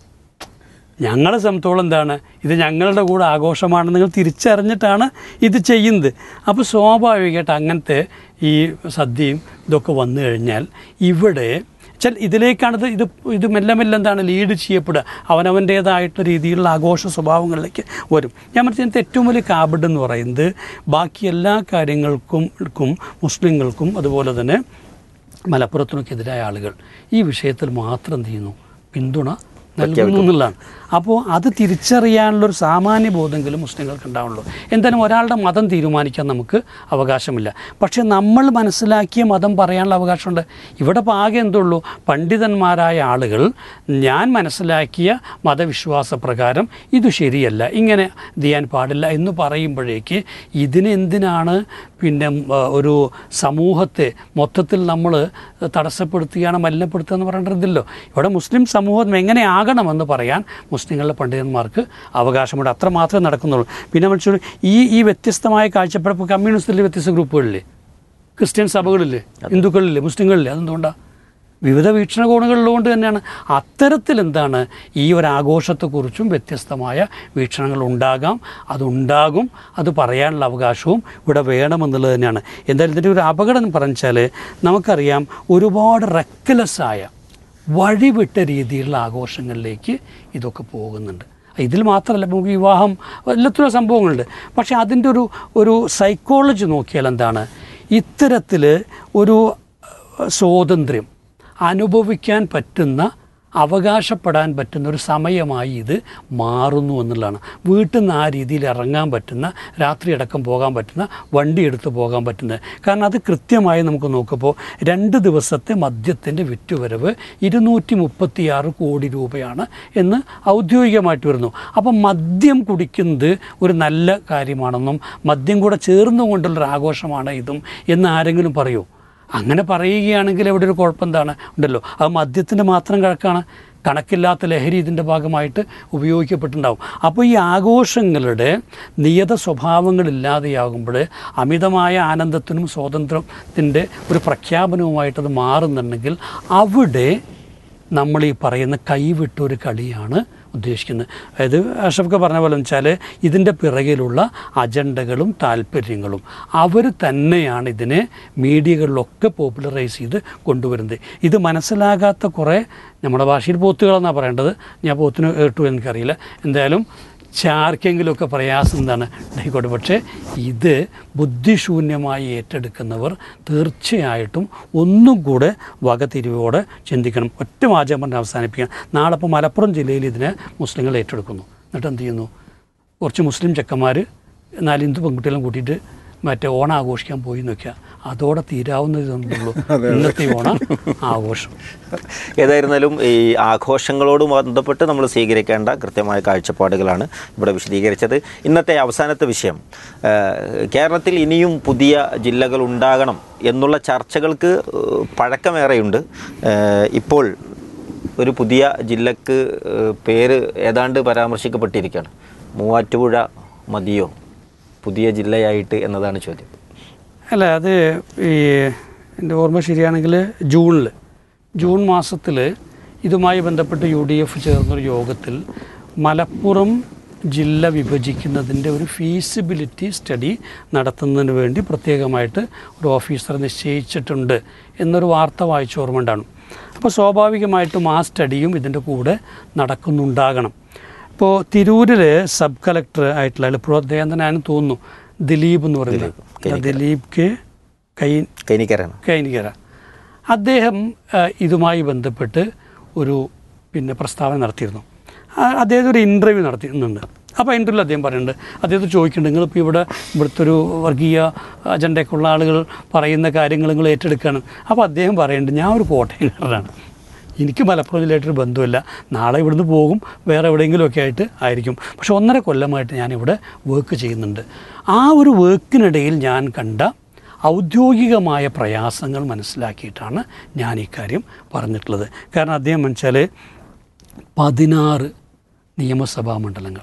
ഞങ്ങളെ സംബന്ധിച്ചോളം എന്താണ് ഇത് ഞങ്ങളുടെ കൂടെ ആഘോഷമാണ് നിങ്ങൾ തിരിച്ചറിഞ്ഞിട്ടാണ് ഇത് ചെയ്യുന്നത് അപ്പോൾ സ്വാഭാവികമായിട്ട് അങ്ങനത്തെ ഈ സദ്യയും ഇതൊക്കെ വന്നു കഴിഞ്ഞാൽ ഇവിടെ വെച്ചാൽ ഇതിലേക്കാണിത് ഇത് ഇത് മെല്ലെ മെല്ലെ എന്താണ് ലീഡ് ചെയ്യപ്പെടുക അവനവൻ്റേതായിട്ടുള്ള രീതിയിലുള്ള ആഘോഷ സ്വഭാവങ്ങളിലേക്ക് വരും ഞാൻ മനസ്സിലത്തെ ഏറ്റവും വലിയ കാബഡ് എന്ന് പറയുന്നത് ബാക്കി എല്ലാ കാര്യങ്ങൾക്കും ക്കും മുസ്ലിങ്ങൾക്കും അതുപോലെ തന്നെ മലപ്പുറത്തിനൊക്കെതിരായ ആളുകൾ ഈ വിഷയത്തിൽ മാത്രം എന്ത് ചെയ്യുന്നു പിന്തുണ നൽകുന്നു എന്നുള്ളതാണ് അപ്പോൾ അത് തിരിച്ചറിയാനുള്ളൊരു സാമാന്യ ബോധമെങ്കിലും മുസ്ലിങ്ങൾക്ക് ഉണ്ടാവുള്ളൂ എന്തായാലും ഒരാളുടെ മതം തീരുമാനിക്കാൻ നമുക്ക് അവകാശമില്ല പക്ഷേ നമ്മൾ മനസ്സിലാക്കിയ മതം പറയാനുള്ള അവകാശമുണ്ട് ഇവിടെ ഇപ്പോൾ ആകെ എന്തുള്ളൂ പണ്ഡിതന്മാരായ ആളുകൾ ഞാൻ മനസ്സിലാക്കിയ മതവിശ്വാസ പ്രകാരം ഇത് ശരിയല്ല ഇങ്ങനെ ഇത് ചെയ്യാൻ പാടില്ല എന്ന് പറയുമ്പോഴേക്ക് ഇതിനെന്തിനാണ് പിന്നെ ഉം, ആ, ഒരു സമൂഹത്തെ മൊത്തത്തിൽ നമ്മൾ തടസ്സപ്പെടുത്തുകയാണ് മലിനപ്പെടുത്തുക എന്ന് പറയേണ്ടതില്ലല്ലോ ഇവിടെ മുസ്ലിം സമൂഹം എങ്ങനെയാകണമെന്ന് പറയാൻ മുസ്ലിങ്ങളുടെ പണ്ഡിതന്മാർക്ക് അവകാശമുണ്ട് അത്ര മാത്രമേ നടക്കുന്നുള്ളൂ പിന്നെ മനുഷ്യർ ഈ ഈ വ്യത്യസ്തമായ കാഴ്ചപ്പാട് കമ്മ്യൂണിസ്റ്റിലെ വ്യത്യസ്ത ഗ്രൂപ്പുകളില്ലേ ക്രിസ്ത്യൻ സഭകളില്ലേ ഹിന്ദുക്കളില്ലേ മുസ്ലിങ്ങളില്ലേ അതെന്തുകൊണ്ടാണ് വിവിധ വീക്ഷണകോണുകളിലുകൊണ്ട് തന്നെയാണ് അത്തരത്തിൽ എന്താണ് ഈ ഒരു ആഘോഷത്തെക്കുറിച്ചും വ്യത്യസ്തമായ വീക്ഷണങ്ങൾ ഉണ്ടാകാം അതുണ്ടാകും അത് പറയാനുള്ള അവകാശവും ഇവിടെ വേണമെന്നുള്ളത് തന്നെയാണ് എന്തായാലും ഇതിൻ്റെ ഒരു അപകടം എന്ന് പറഞ്ഞാൽ നമുക്കറിയാം ഒരുപാട് റെക്കലെസ്സായ വഴിവിട്ട രീതിയിലുള്ള ആഘോഷങ്ങളിലേക്ക് ഇതൊക്കെ പോകുന്നുണ്ട് ഇതിൽ മാത്രമല്ല നമുക്ക് വിവാഹം എല്ലാത്തിലും സംഭവങ്ങളുണ്ട് പക്ഷേ അതിൻ്റെ ഒരു ഒരു സൈക്കോളജി നോക്കിയാൽ എന്താണ് ഇത്തരത്തിൽ ഒരു അഹ്, സ്വാതന്ത്ര്യം അനുഭവിക്കാൻ പറ്റുന്ന അവകാശപ്പെടാൻ പറ്റുന്ന ഒരു സമയമായി ഇത് മാറുന്നു എന്നുള്ളതാണ് വീട്ടിൽ നിന്ന് ആ രീതിയിൽ ഇറങ്ങാൻ പറ്റുന്ന രാത്രി അടക്കം പോകാൻ പറ്റുന്ന വണ്ടി എടുത്ത് പോകാൻ പറ്റുന്നത് കാരണം അത് കൃത്യമായി നമുക്ക് നോക്കുമ്പോൾ രണ്ട് ദിവസത്തെ മദ്യത്തിൻ്റെ വിറ്റുവരവ് ഇരുന്നൂറ്റി മുപ്പത്തിയാറ് കോടി രൂപയാണ് എന്ന് ഔദ്യോഗികമായിട്ട് വരുന്നു അപ്പം മദ്യം കുടിക്കുന്നത് ഒരു നല്ല കാര്യമാണെന്നും മദ്യം കൂടെ ചേർന്നുകൊണ്ടുള്ളൊരു ആഘോഷമാണ് ഇതും എന്ന് ആരെങ്കിലും പറയൂ അങ്ങനെ പറയുകയാണെങ്കിൽ ഇവിടെ ഒരു കുഴപ്പം എന്താണ് ഉണ്ടല്ലോ അത് മദ്യത്തിൻ്റെ മാത്രം കണക്കാണ് കണക്കില്ലാത്ത ലഹരി ഇതിൻ്റെ ഭാഗമായിട്ട് ഉപയോഗിക്കപ്പെട്ടിട്ടുണ്ടാവും അപ്പോൾ ഈ ആഘോഷങ്ങളുടെ നിയത സ്വഭാവങ്ങളില്ലാതെയാകുമ്പോൾ അമിതമായ ആനന്ദത്തിനും സ്വാതന്ത്ര്യത്തിൻ്റെ ഒരു പ്രഖ്യാപനവുമായിട്ടത് മാറുന്നുണ്ടെങ്കിൽ അവിടെ നമ്മൾ ഈ പറയുന്ന കൈവിട്ടൊരു കളിയാണ് ഉദ്ദേശിക്കുന്നത് അതായത് അഷഫ്ക പറഞ്ഞ പോലെ വെച്ചാൽ ഇതിൻ്റെ പിറകിലുള്ള അജണ്ടകളും താല്പര്യങ്ങളും അവർ തന്നെയാണ് ഇതിനെ മീഡിയകളിലൊക്കെ പോപ്പുലറൈസ് ചെയ്ത് കൊണ്ടുവരുന്നത് ഇത് മനസ്സിലാകാത്ത കുറേ നമ്മുടെ ഭാഷയിൽ പോത്തുകളെന്നാണ് പറയേണ്ടത് ഞാൻ പോത്തിന് കേട്ടു എനിക്കറിയില്ല എന്തായാലും ചാർക്കെങ്കിലുമൊക്കെ പ്രയാസം എന്താണ് ഉണ്ടായിക്കോട്ടെ പക്ഷേ ഇത് ബുദ്ധിശൂന്യമായി ഏറ്റെടുക്കുന്നവർ തീർച്ചയായിട്ടും ഒന്നും കൂടെ വകതിരിവോടെ ചിന്തിക്കണം ഒറ്റ വാചകം പറഞ്ഞ് അവസാനിപ്പിക്കണം നാളെ ഇപ്പോൾ മലപ്പുറം ജില്ലയിൽ ഇതിനെ മുസ്ലിങ്ങൾ ഏറ്റെടുക്കുന്നു എന്നിട്ട് എന്ത് ചെയ്യുന്നു കുറച്ച് മുസ്ലിം ചെക്കന്മാർ നാല് ഹിന്ദു പെൺകുട്ടികളും കൂട്ടിയിട്ട് മറ്റേ ഓണം ആഘോഷിക്കാൻ പോയി നോക്കുക അതോടെ തീരാവുന്നതുള്ളൂ ഇന്നത്തെ ഓണം ആഘോഷം ഏതായിരുന്നാലും ഈ ആഘോഷങ്ങളോട് ബന്ധപ്പെട്ട് നമ്മൾ സ്വീകരിക്കേണ്ട കൃത്യമായ കാഴ്ചപ്പാടുകളാണ് ഇവിടെ വിശദീകരിച്ചത് ഇന്നത്തെ അവസാനത്തെ വിഷയം ആ, കേരളത്തിൽ ഇനിയും പുതിയ ജില്ലകൾ ഉണ്ടാകണം എന്നുള്ള ചർച്ചകൾക്ക് ഏഹ്, പഴക്കമേറെയുണ്ട് ഏഹ്, ഇപ്പോൾ ഒരു പുതിയ ജില്ലക്ക് ഏഹ്, പേര് ഏതാണ്ട് പരാമർശിക്കപ്പെട്ടിരിക്കുകയാണ് മൂവാറ്റുപുഴ മതിയോ പുതിയ ജില്ലയായിട്ട് എന്നതാണ് ചോദ്യം അല്ല അത് ഈ എൻ്റെ ഓർമ്മ ശരിയാണെങ്കിൽ ജൂണിൽ ജൂൺ മാസത്തിൽ ഇതുമായി ബന്ധപ്പെട്ട് യു ഡി എഫ് ചേർന്നൊരു യോഗത്തിൽ മലപ്പുറം ജില്ല വിഭജിക്കുന്നതിൻ്റെ ഒരു ഫീസിബിലിറ്റി സ്റ്റഡി നടത്തുന്നതിന് വേണ്ടി പ്രത്യേകമായിട്ട് ഒരു ഓഫീസർ നിശ്ചയിച്ചിട്ടുണ്ട് എന്നൊരു വാർത്ത വായിച്ച ഓർമ്മ ഉണ്ടാണ് അപ്പോൾ സ്വാഭാവികമായിട്ടും ആ സ്റ്റഡിയും ഇതിൻ്റെ കൂടെ നടക്കുന്നുണ്ടാകണം ഇപ്പോൾ തിരൂരിൽ സബ് കളക്ടർ ആയിട്ടുള്ള ഇപ്പോൾ അദ്ദേഹം തന്നെയാണ് തോന്നുന്നു ദിലീപ് എന്ന് പറയുന്നത് ദിലീപ് കെ കൈ എനിക്കറിയണം കൈനികര അദ്ദേഹം ആ, ഇതുമായി ബന്ധപ്പെട്ട് ഒരു പിന്നെ പ്രസ്താവന നടത്തിയിരുന്നു ആ, അദ്ദേഹം ഒരു ഇൻ്റർവ്യൂ നടത്തുന്നുണ്ട് അപ്പോൾ ഇൻ്റർവ്യൂ അദ്ദേഹം പറയുന്നുണ്ട് അദ്ദേഹത്തെ ചോദിക്കുന്നുണ്ട് നിങ്ങളിപ്പോൾ ഇവിടെ ഇവിടുത്തെ ഒരു വർഗീയ അജണ്ടയൊക്കെ ഉള്ള ആളുകൾ പറയുന്ന കാര്യങ്ങൾ നിങ്ങൾ ഏറ്റെടുക്കുകയാണ് അപ്പോൾ അദ്ദേഹം പറയുന്നുണ്ട് ഞാൻ ഒരു കോട്ടയംകാരനാണ് എനിക്ക് മലപ്പുറം ജില്ലയായിട്ടൊരു ബന്ധമില്ല നാളെ ഇവിടുന്ന് പോകും വേറെ എവിടെയെങ്കിലുമൊക്കെ ആയിട്ട് ആയിരിക്കും പക്ഷെ ഒന്നര കൊല്ലമായിട്ട് ഞാനിവിടെ വർക്ക് ചെയ്യുന്നുണ്ട് ആ ഒരു വർക്കിനിടയിൽ ഞാൻ കണ്ട ഔദ്യോഗികമായ പ്രയാസങ്ങൾ മനസ്സിലാക്കിയിട്ടാണ് ഞാൻ ഇക്കാര്യം പറഞ്ഞിട്ടുള്ളത് കാരണം അദ്ദേഹം വെച്ചാൽ പതിനാറ് നിയമസഭാ മണ്ഡലങ്ങൾ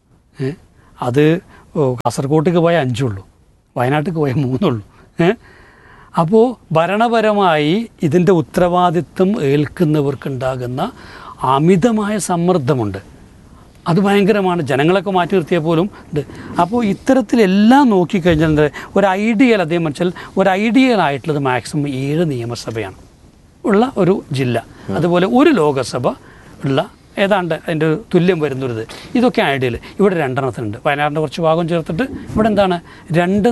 ഏ? അത് ഓ, കാസർഗോട്ടേക്ക് പോയ അഞ്ചുള്ളൂ വയനാട്ടിലേക്ക് പോയ മൂന്നുള്ളൂ ഏ? അപ്പോൾ ഭരണപരമായി ഇതിൻ്റെ ഉത്തരവാദിത്വം ഏൽക്കുന്നവർക്കുണ്ടാകുന്ന അമിതമായ സമ്മർദ്ദമുണ്ട് അത് ഭയങ്കരമാണ് ജനങ്ങളൊക്കെ മാറ്റി നിർത്തിയാൽ പോലും ഉണ്ട് അപ്പോൾ ഇത്തരത്തിലെല്ലാം നോക്കിക്കഴിഞ്ഞാൽ എന്താ ഒരു ഐഡിയൽ അദ്ദേഹം വെച്ചാൽ ഒരു ഐഡിയൽ ആയിട്ടുള്ളത് മാക്സിമം ഏഴ് നിയമസഭയാണ് ഉള്ള ഒരു ജില്ല അതുപോലെ ഒരു ലോകസഭ ഉള്ള ഏതാണ്ട് അതിൻ്റെ ഒരു തുല്യം വരുന്നൊരിത് ഇതൊക്കെ ഐഡിയൽ ഇവിടെ രണ്ടെണ്ണത്തിനുണ്ട് വയനാടിൻ്റെ കുറച്ച് ഭാഗം ചേർത്തിട്ട് ഇവിടെ എന്താണ് രണ്ട്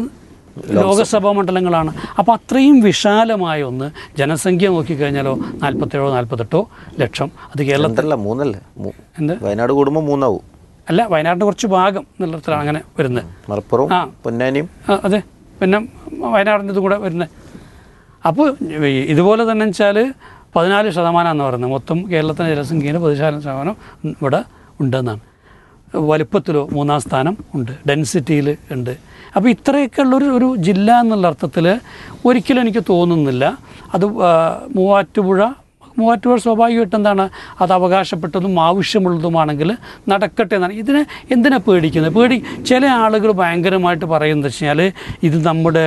ലോകസഭാ മണ്ഡലങ്ങളാണ് അപ്പോൾ അത്രയും വിശാലമായ ഒന്ന് ജനസംഖ്യ നോക്കിക്കഴിഞ്ഞാലോ നാൽപ്പത്തേഴോ നാൽപ്പത്തെട്ടോ ലക്ഷം അത് കേരളത്തിൽ രണ്ടല്ല മൂന്നല്ലേ മൂ- എന്ത് വയനാട് കൂടുമ്പോൾ മൂന്നാവും അല്ല വയനാടിൻ്റെ കുറച്ച് ഭാഗം എന്നുള്ളതിലാണ് അങ്ങനെ വരുന്നത് മലപ്പുറവും ആ. പൊന്നാനിയും ആ, അതെ പിന്നെ വയനാടിൻ്റെ ഇത് കൂടെ വരുന്നത് അപ്പോൾ ഈ ഇതുപോലെ തന്നെ വെച്ചാൽ പതിനാല് ശതമാനമെന്ന് പറയുന്നത് മൊത്തം കേരളത്തിൻ്റെ ജനസംഖ്യയിൽ പതിനാല് ശതമാനം ഇവിടെ ഉണ്ടെന്നാണ് വലുപ്പത്തിലോ മൂന്നാം സ്ഥാനം ഉണ്ട് ഡെൻസിറ്റിയിൽ ഉണ്ട് അപ്പോൾ ഇത്രയൊക്കെ ഉള്ളൊരു ഒരു ജില്ല എന്നുള്ള അർത്ഥത്തിൽ ഒരിക്കലും എനിക്ക് തോന്നുന്നില്ല അത് ആ, മൂവാറ്റുപുഴ മൂവാറ്റുപുഴ സ്വാഭാവികമായിട്ട് എന്താണ് അത് അവകാശപ്പെട്ടതും ആവശ്യമുള്ളതുമാണെങ്കിൽ നടക്കട്ടെ എന്നാണ് ഇതിനെ എന്തിനാ പേടിക്കുന്നത് പേടി ചില ആളുകൾ ഭയങ്കരമായിട്ട് പറയുന്നത് വെച്ചാൽ ഇത് നമ്മുടെ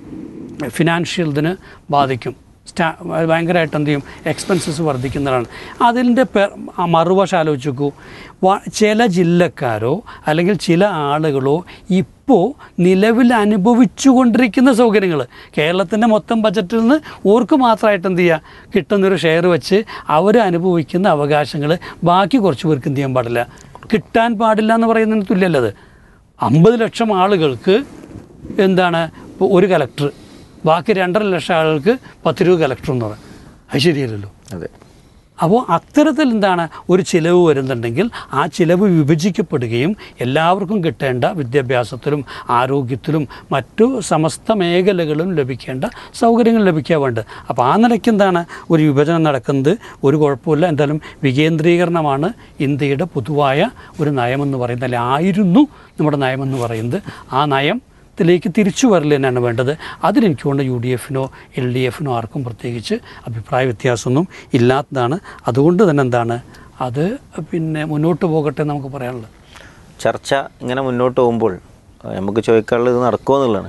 ഫിനാൻഷ്യൽ ഇതിന് ബാധിക്കും സ്റ്റാ ഭയങ്കരമായിട്ട് എന്ത് ചെയ്യും എക്സ്പെൻസസ് വർദ്ധിക്കുന്നതാണ് അതിൻ്റെ പെ ആ മറുവശം ആലോചിച്ച് നോക്കൂ വ- ചില ജില്ലക്കാരോ അല്ലെങ്കിൽ ചില ആളുകളോ ഇപ്പോൾ നിലവിൽ അനുഭവിച്ചു കൊണ്ടിരിക്കുന്ന സൗകര്യങ്ങൾ കേരളത്തിൻ്റെ മൊത്തം ബജറ്റിൽ നിന്ന് ഓർക്ക് മാത്രമായിട്ട് എന്ത് ചെയ്യുക കിട്ടുന്നൊരു ഷെയർ വെച്ച് അവർ അനുഭവിക്കുന്ന അവകാശങ്ങൾ ബാക്കി കുറച്ച് പേർക്ക് എന്ത് ചെയ്യാൻ പാടില്ല കിട്ടാൻ പാടില്ല എന്ന് പറയുന്നതിന് തുല്യമല്ലത് അമ്പത് ലക്ഷം ആളുകൾക്ക് എന്താണ് ഇപ്പോൾ ഒരു കലക്ടർ ബാക്കി രണ്ടര ലക്ഷം ആളുകൾക്ക് പത്ത് രൂപ കലക്ടർ എന്ന് പറയും അത് ശരിയല്ലല്ലോ അതെ അപ്പോൾ അത്തരത്തിൽ എന്താണ് ഒരു ചിലവ് വരുന്നുണ്ടെങ്കിൽ ആ ചിലവ് വിഭജിക്കപ്പെടുകയും എല്ലാവർക്കും കിട്ടേണ്ട വിദ്യാഭ്യാസത്തിലും ആരോഗ്യത്തിലും മറ്റു സമസ്ത മേഖലകളും ലഭിക്കേണ്ട സൗകര്യങ്ങൾ ലഭിക്കാൻ വേണ്ടത് അപ്പോൾ ആ നിലയ്ക്ക് എന്താണ് ഒരു വിഭജനം നടക്കുന്നത് ഒരു കുഴപ്പമില്ല എന്തായാലും വികേന്ദ്രീകരണമാണ് ഇന്ത്യയുടെ പൊതുവായ ഒരു നയമെന്ന് പറയുന്നത് അല്ലെ ആയിരുന്നു നമ്മുടെ നയമെന്ന് പറയുന്നത് ആ നയം ത്തിലേക്ക് തിരിച്ചു വരൽ തന്നെയാണ് വേണ്ടത് അതിലെനിക്ക് കൊണ്ട് യു ഡി എഫിനോ എൽ ഡി എഫിനോ ആർക്കും പ്രത്യേകിച്ച് അഭിപ്രായ വ്യത്യാസമൊന്നും ഇല്ലാത്തതാണ് അതുകൊണ്ട് തന്നെ എന്താണ് അത് പിന്നെ മുന്നോട്ട് പോകട്ടെ എന്ന് നമുക്ക് പറയാനുള്ളത് ചർച്ച ഇങ്ങനെ മുന്നോട്ട് പോകുമ്പോൾ ആ, നമുക്ക് ചോദിക്കാനുള്ളത് ഇത് നടക്കുമോ എന്നുള്ളതാണ്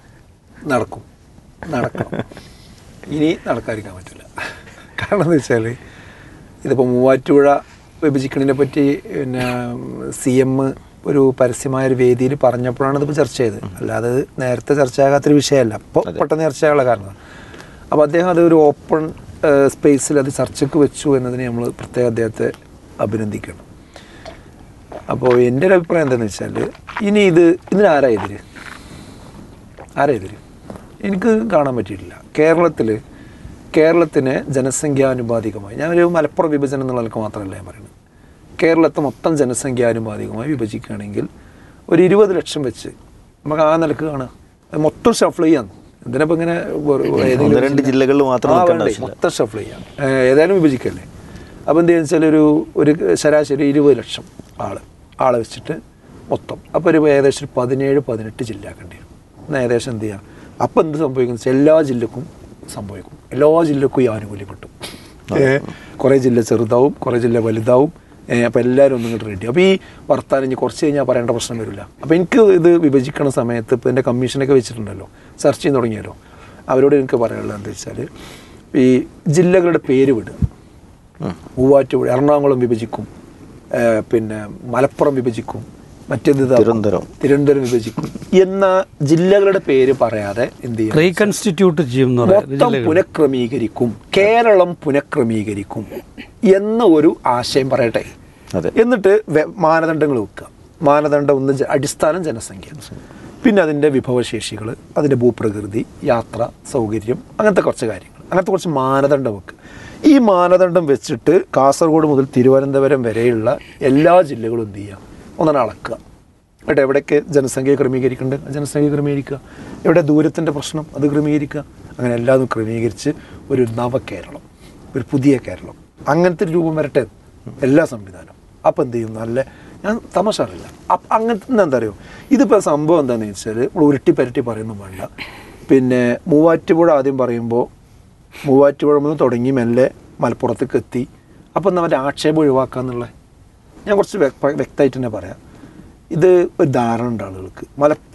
നടക്കും നടക്കണം ഇനി നടക്കാതിരിക്കാൻ പറ്റില്ല കാരണം എന്താ വെച്ചാൽ ഇതിപ്പോൾ മൂവാറ്റുപുഴ വിഭജിക്കണതിനെ പറ്റി പിന്നെ സി എം ഒരു പരസ്യമായ ഒരു വേദിയിൽ പറഞ്ഞപ്പോഴാണ് ഇതിപ്പോൾ ചർച്ച ചെയ്തത് അല്ലാതെ ഇത് നേരത്തെ ചർച്ചയാകാത്തൊരു വിഷയമല്ല അപ്പോൾ പെട്ടെന്ന് ചർച്ചയാകാനുള്ള കാരണം അപ്പോൾ അദ്ദേഹം അത് ഒരു ഓപ്പൺ സ്പേസിൽ അത് ചർച്ചയ്ക്ക് വെച്ചു എന്നതിന് നമ്മൾ പ്രത്യേകം അദ്ദേഹത്തെ അഭിനന്ദിക്കണം അപ്പോൾ എൻ്റെ ഒരു അഭിപ്രായം എന്താണെന്ന് വെച്ചാൽ ഇനി ഇത് ഇതിനാരാ എതിര് ആരാ എതിര് എനിക്ക് കാണാൻ പറ്റിയിട്ടില്ല കേരളത്തിൽ കേരളത്തിന് ജനസംഖ്യാനുപാതികമായി ഞാനൊരു മലപ്പുറം വിഭജനം എന്നുള്ള നിലക്ക് മാത്രമല്ല ഞാൻ പറയുന്നത് കേരളത്തെ മൊത്തം ജനസംഖ്യാനുപാതികമായി വിഭജിക്കുകയാണെങ്കിൽ ഒരു ഇരുപത് ലക്ഷം വെച്ച് നമുക്ക് ആ നിലക്ക് കാണാം അത് മൊത്തം ഷഫിൾ ചെയ്യാം എന്തിനാ ഇങ്ങനെ വെറു- ഏതെങ്കിലും ഒന്ന് രണ്ട് ജില്ലകളിൽ മാത്രം ആ, നിൽക്കേണ്ട വേണ്ടേ, ആവശ്യമില്ല. മൊത്തം ഷഫിൾ ചെയ്യാം ഏഹ് ഏതായാലും വിഭജിക്കല്ലേ അപ്പോൾ എന്ത് വെച്ചാൽ ഒരു ഒരു ശരാശരി ഇരുപത് ലക്ഷം ആള് ആളെ വെച്ചിട്ട് മൊത്തം അപ്പോൾ ഒരു ഏകദേശം ഒരു പതിനേഴ് പതിനെട്ട് ജില്ല ആക്കേണ്ടി വരും എന്നാൽ ഏകദേശം എന്ത് ചെയ്യാം അപ്പോൾ എന്ത് സംഭവിക്കുന്നു വെച്ചാൽ എല്ലാ ജില്ലക്കും സംഭവിക്കും എല്ലാ ജില്ലക്കും ഈ ആനുകൂല്യം കിട്ടും ഏഹ് കുറേ ജില്ല ചെറുതാവും കുറേ ജില്ല വലുതാവും അപ്പോൾ എല്ലാവരും ഒന്നും ഇങ്ങോട്ട് റെഡി അപ്പോൾ ഈ വർത്താനം ഇനി കുറച്ച് കഴിഞ്ഞാൽ പറയേണ്ട പ്രശ്നം വരില്ല അപ്പോൾ എനിക്ക് ഇത് വിഭജിക്കണ സമയത്ത് ഇപ്പോൾ എൻ്റെ കമ്മീഷനൊക്കെ വെച്ചിട്ടുണ്ടല്ലോ സെർച്ച് ചെയ്യാൻ തുടങ്ങിയല്ലോ അവരോട് എനിക്ക് പറയാനുള്ളത് എന്താ വെച്ചാൽ ഈ ജില്ലകളുടെ പേര് വിടുക മൂവാറ്റുപുഴ എറണാകുളം വിഭജിക്കും ഏഹ് പിന്നെ മലപ്പുറം വിഭജിക്കും മറ്റേത് ഇതാ- തിരുവനന്തപുരം. തിരുവനന്തപുരം വിഭജിക്കും എന്ന ജില്ലകളുടെ പേര് പറയാതെ എന്ത് ചെയ്യും റീകൺസ്റ്റിറ്റ്യൂട്ട് ചെയ്യും എന്ന് പറയാം മൊത്തം പുനഃക്രമീകരിക്കും കേരളം പുനഃക്രമീകരിക്കും എന്ന ഒരു ആശയം പറയട്ടെ അതെ. എന്നിട്ട് വെ- മാനദണ്ഡങ്ങൾ വെക്കുക മാനദണ്ഡം ഒന്ന് ജ- അടിസ്ഥാനം ജനസംഖ്യ പിന്നെ അതിൻ്റെ വിഭവശേഷികൾ അതിൻ്റെ ഭൂപ്രകൃതി യാത്ര സൗകര്യം അങ്ങനത്തെ കുറച്ച് കാര്യങ്ങൾ അങ്ങനത്തെ കുറച്ച് മാനദണ്ഡം വെക്കുക ഈ മാനദണ്ഡം വെച്ചിട്ട് കാസർഗോഡ് മുതൽ തിരുവനന്തപുരം വരെയുള്ള എല്ലാ ജില്ലകളും എന്ത് ചെയ്യുക ഒന്നാണ് അളക്കുക എന്നിട്ട് എവിടെയൊക്കെ ജനസംഖ്യ ക്രമീകരിക്കേണ്ടത് ആ ജനസംഖ്യ ക്രമീകരിക്കുക എവിടെ ദൂരത്തിൻ്റെ പ്രശ്നം അത് ക്രമീകരിക്കുക അങ്ങനെ എല്ലാതും ക്രമീകരിച്ച് ഒരു നവകേരളം ഒരു പുതിയ കേരളം അങ്ങനത്തെ ഒരു രൂപം വരട്ടെ എല്ലാ സംവിധാനവും അപ്പം എന്ത് ചെയ്യും നല്ല ഞാൻ തമാശ അറിയില്ല അപ്പം അങ്ങനത്തെ എന്താ അറിയോ ഇതിപ്പോൾ സംഭവം എന്താണെന്ന് വെച്ചാൽ ഇവിടെ ഉരുട്ടി പരട്ടി പറയുന്നു വേണ്ട പിന്നെ മൂവാറ്റുപുഴ ആദ്യം പറയുമ്പോൾ മൂവാറ്റുപുഴ മുതൽ തുടങ്ങി മെല്ലെ മലപ്പുറത്തേക്ക് എത്തി അപ്പം എന്താ മറ്റേ ആക്ഷേപം ഒഴിവാക്കുക എന്നുള്ള ഞാൻ കുറച്ച് വ്യക്ത- വ്യക്തമായിട്ട് തന്നെ പറയാം ഇത് ഒരു ധാരണ ഉണ്ട് ആളുകൾക്ക് മല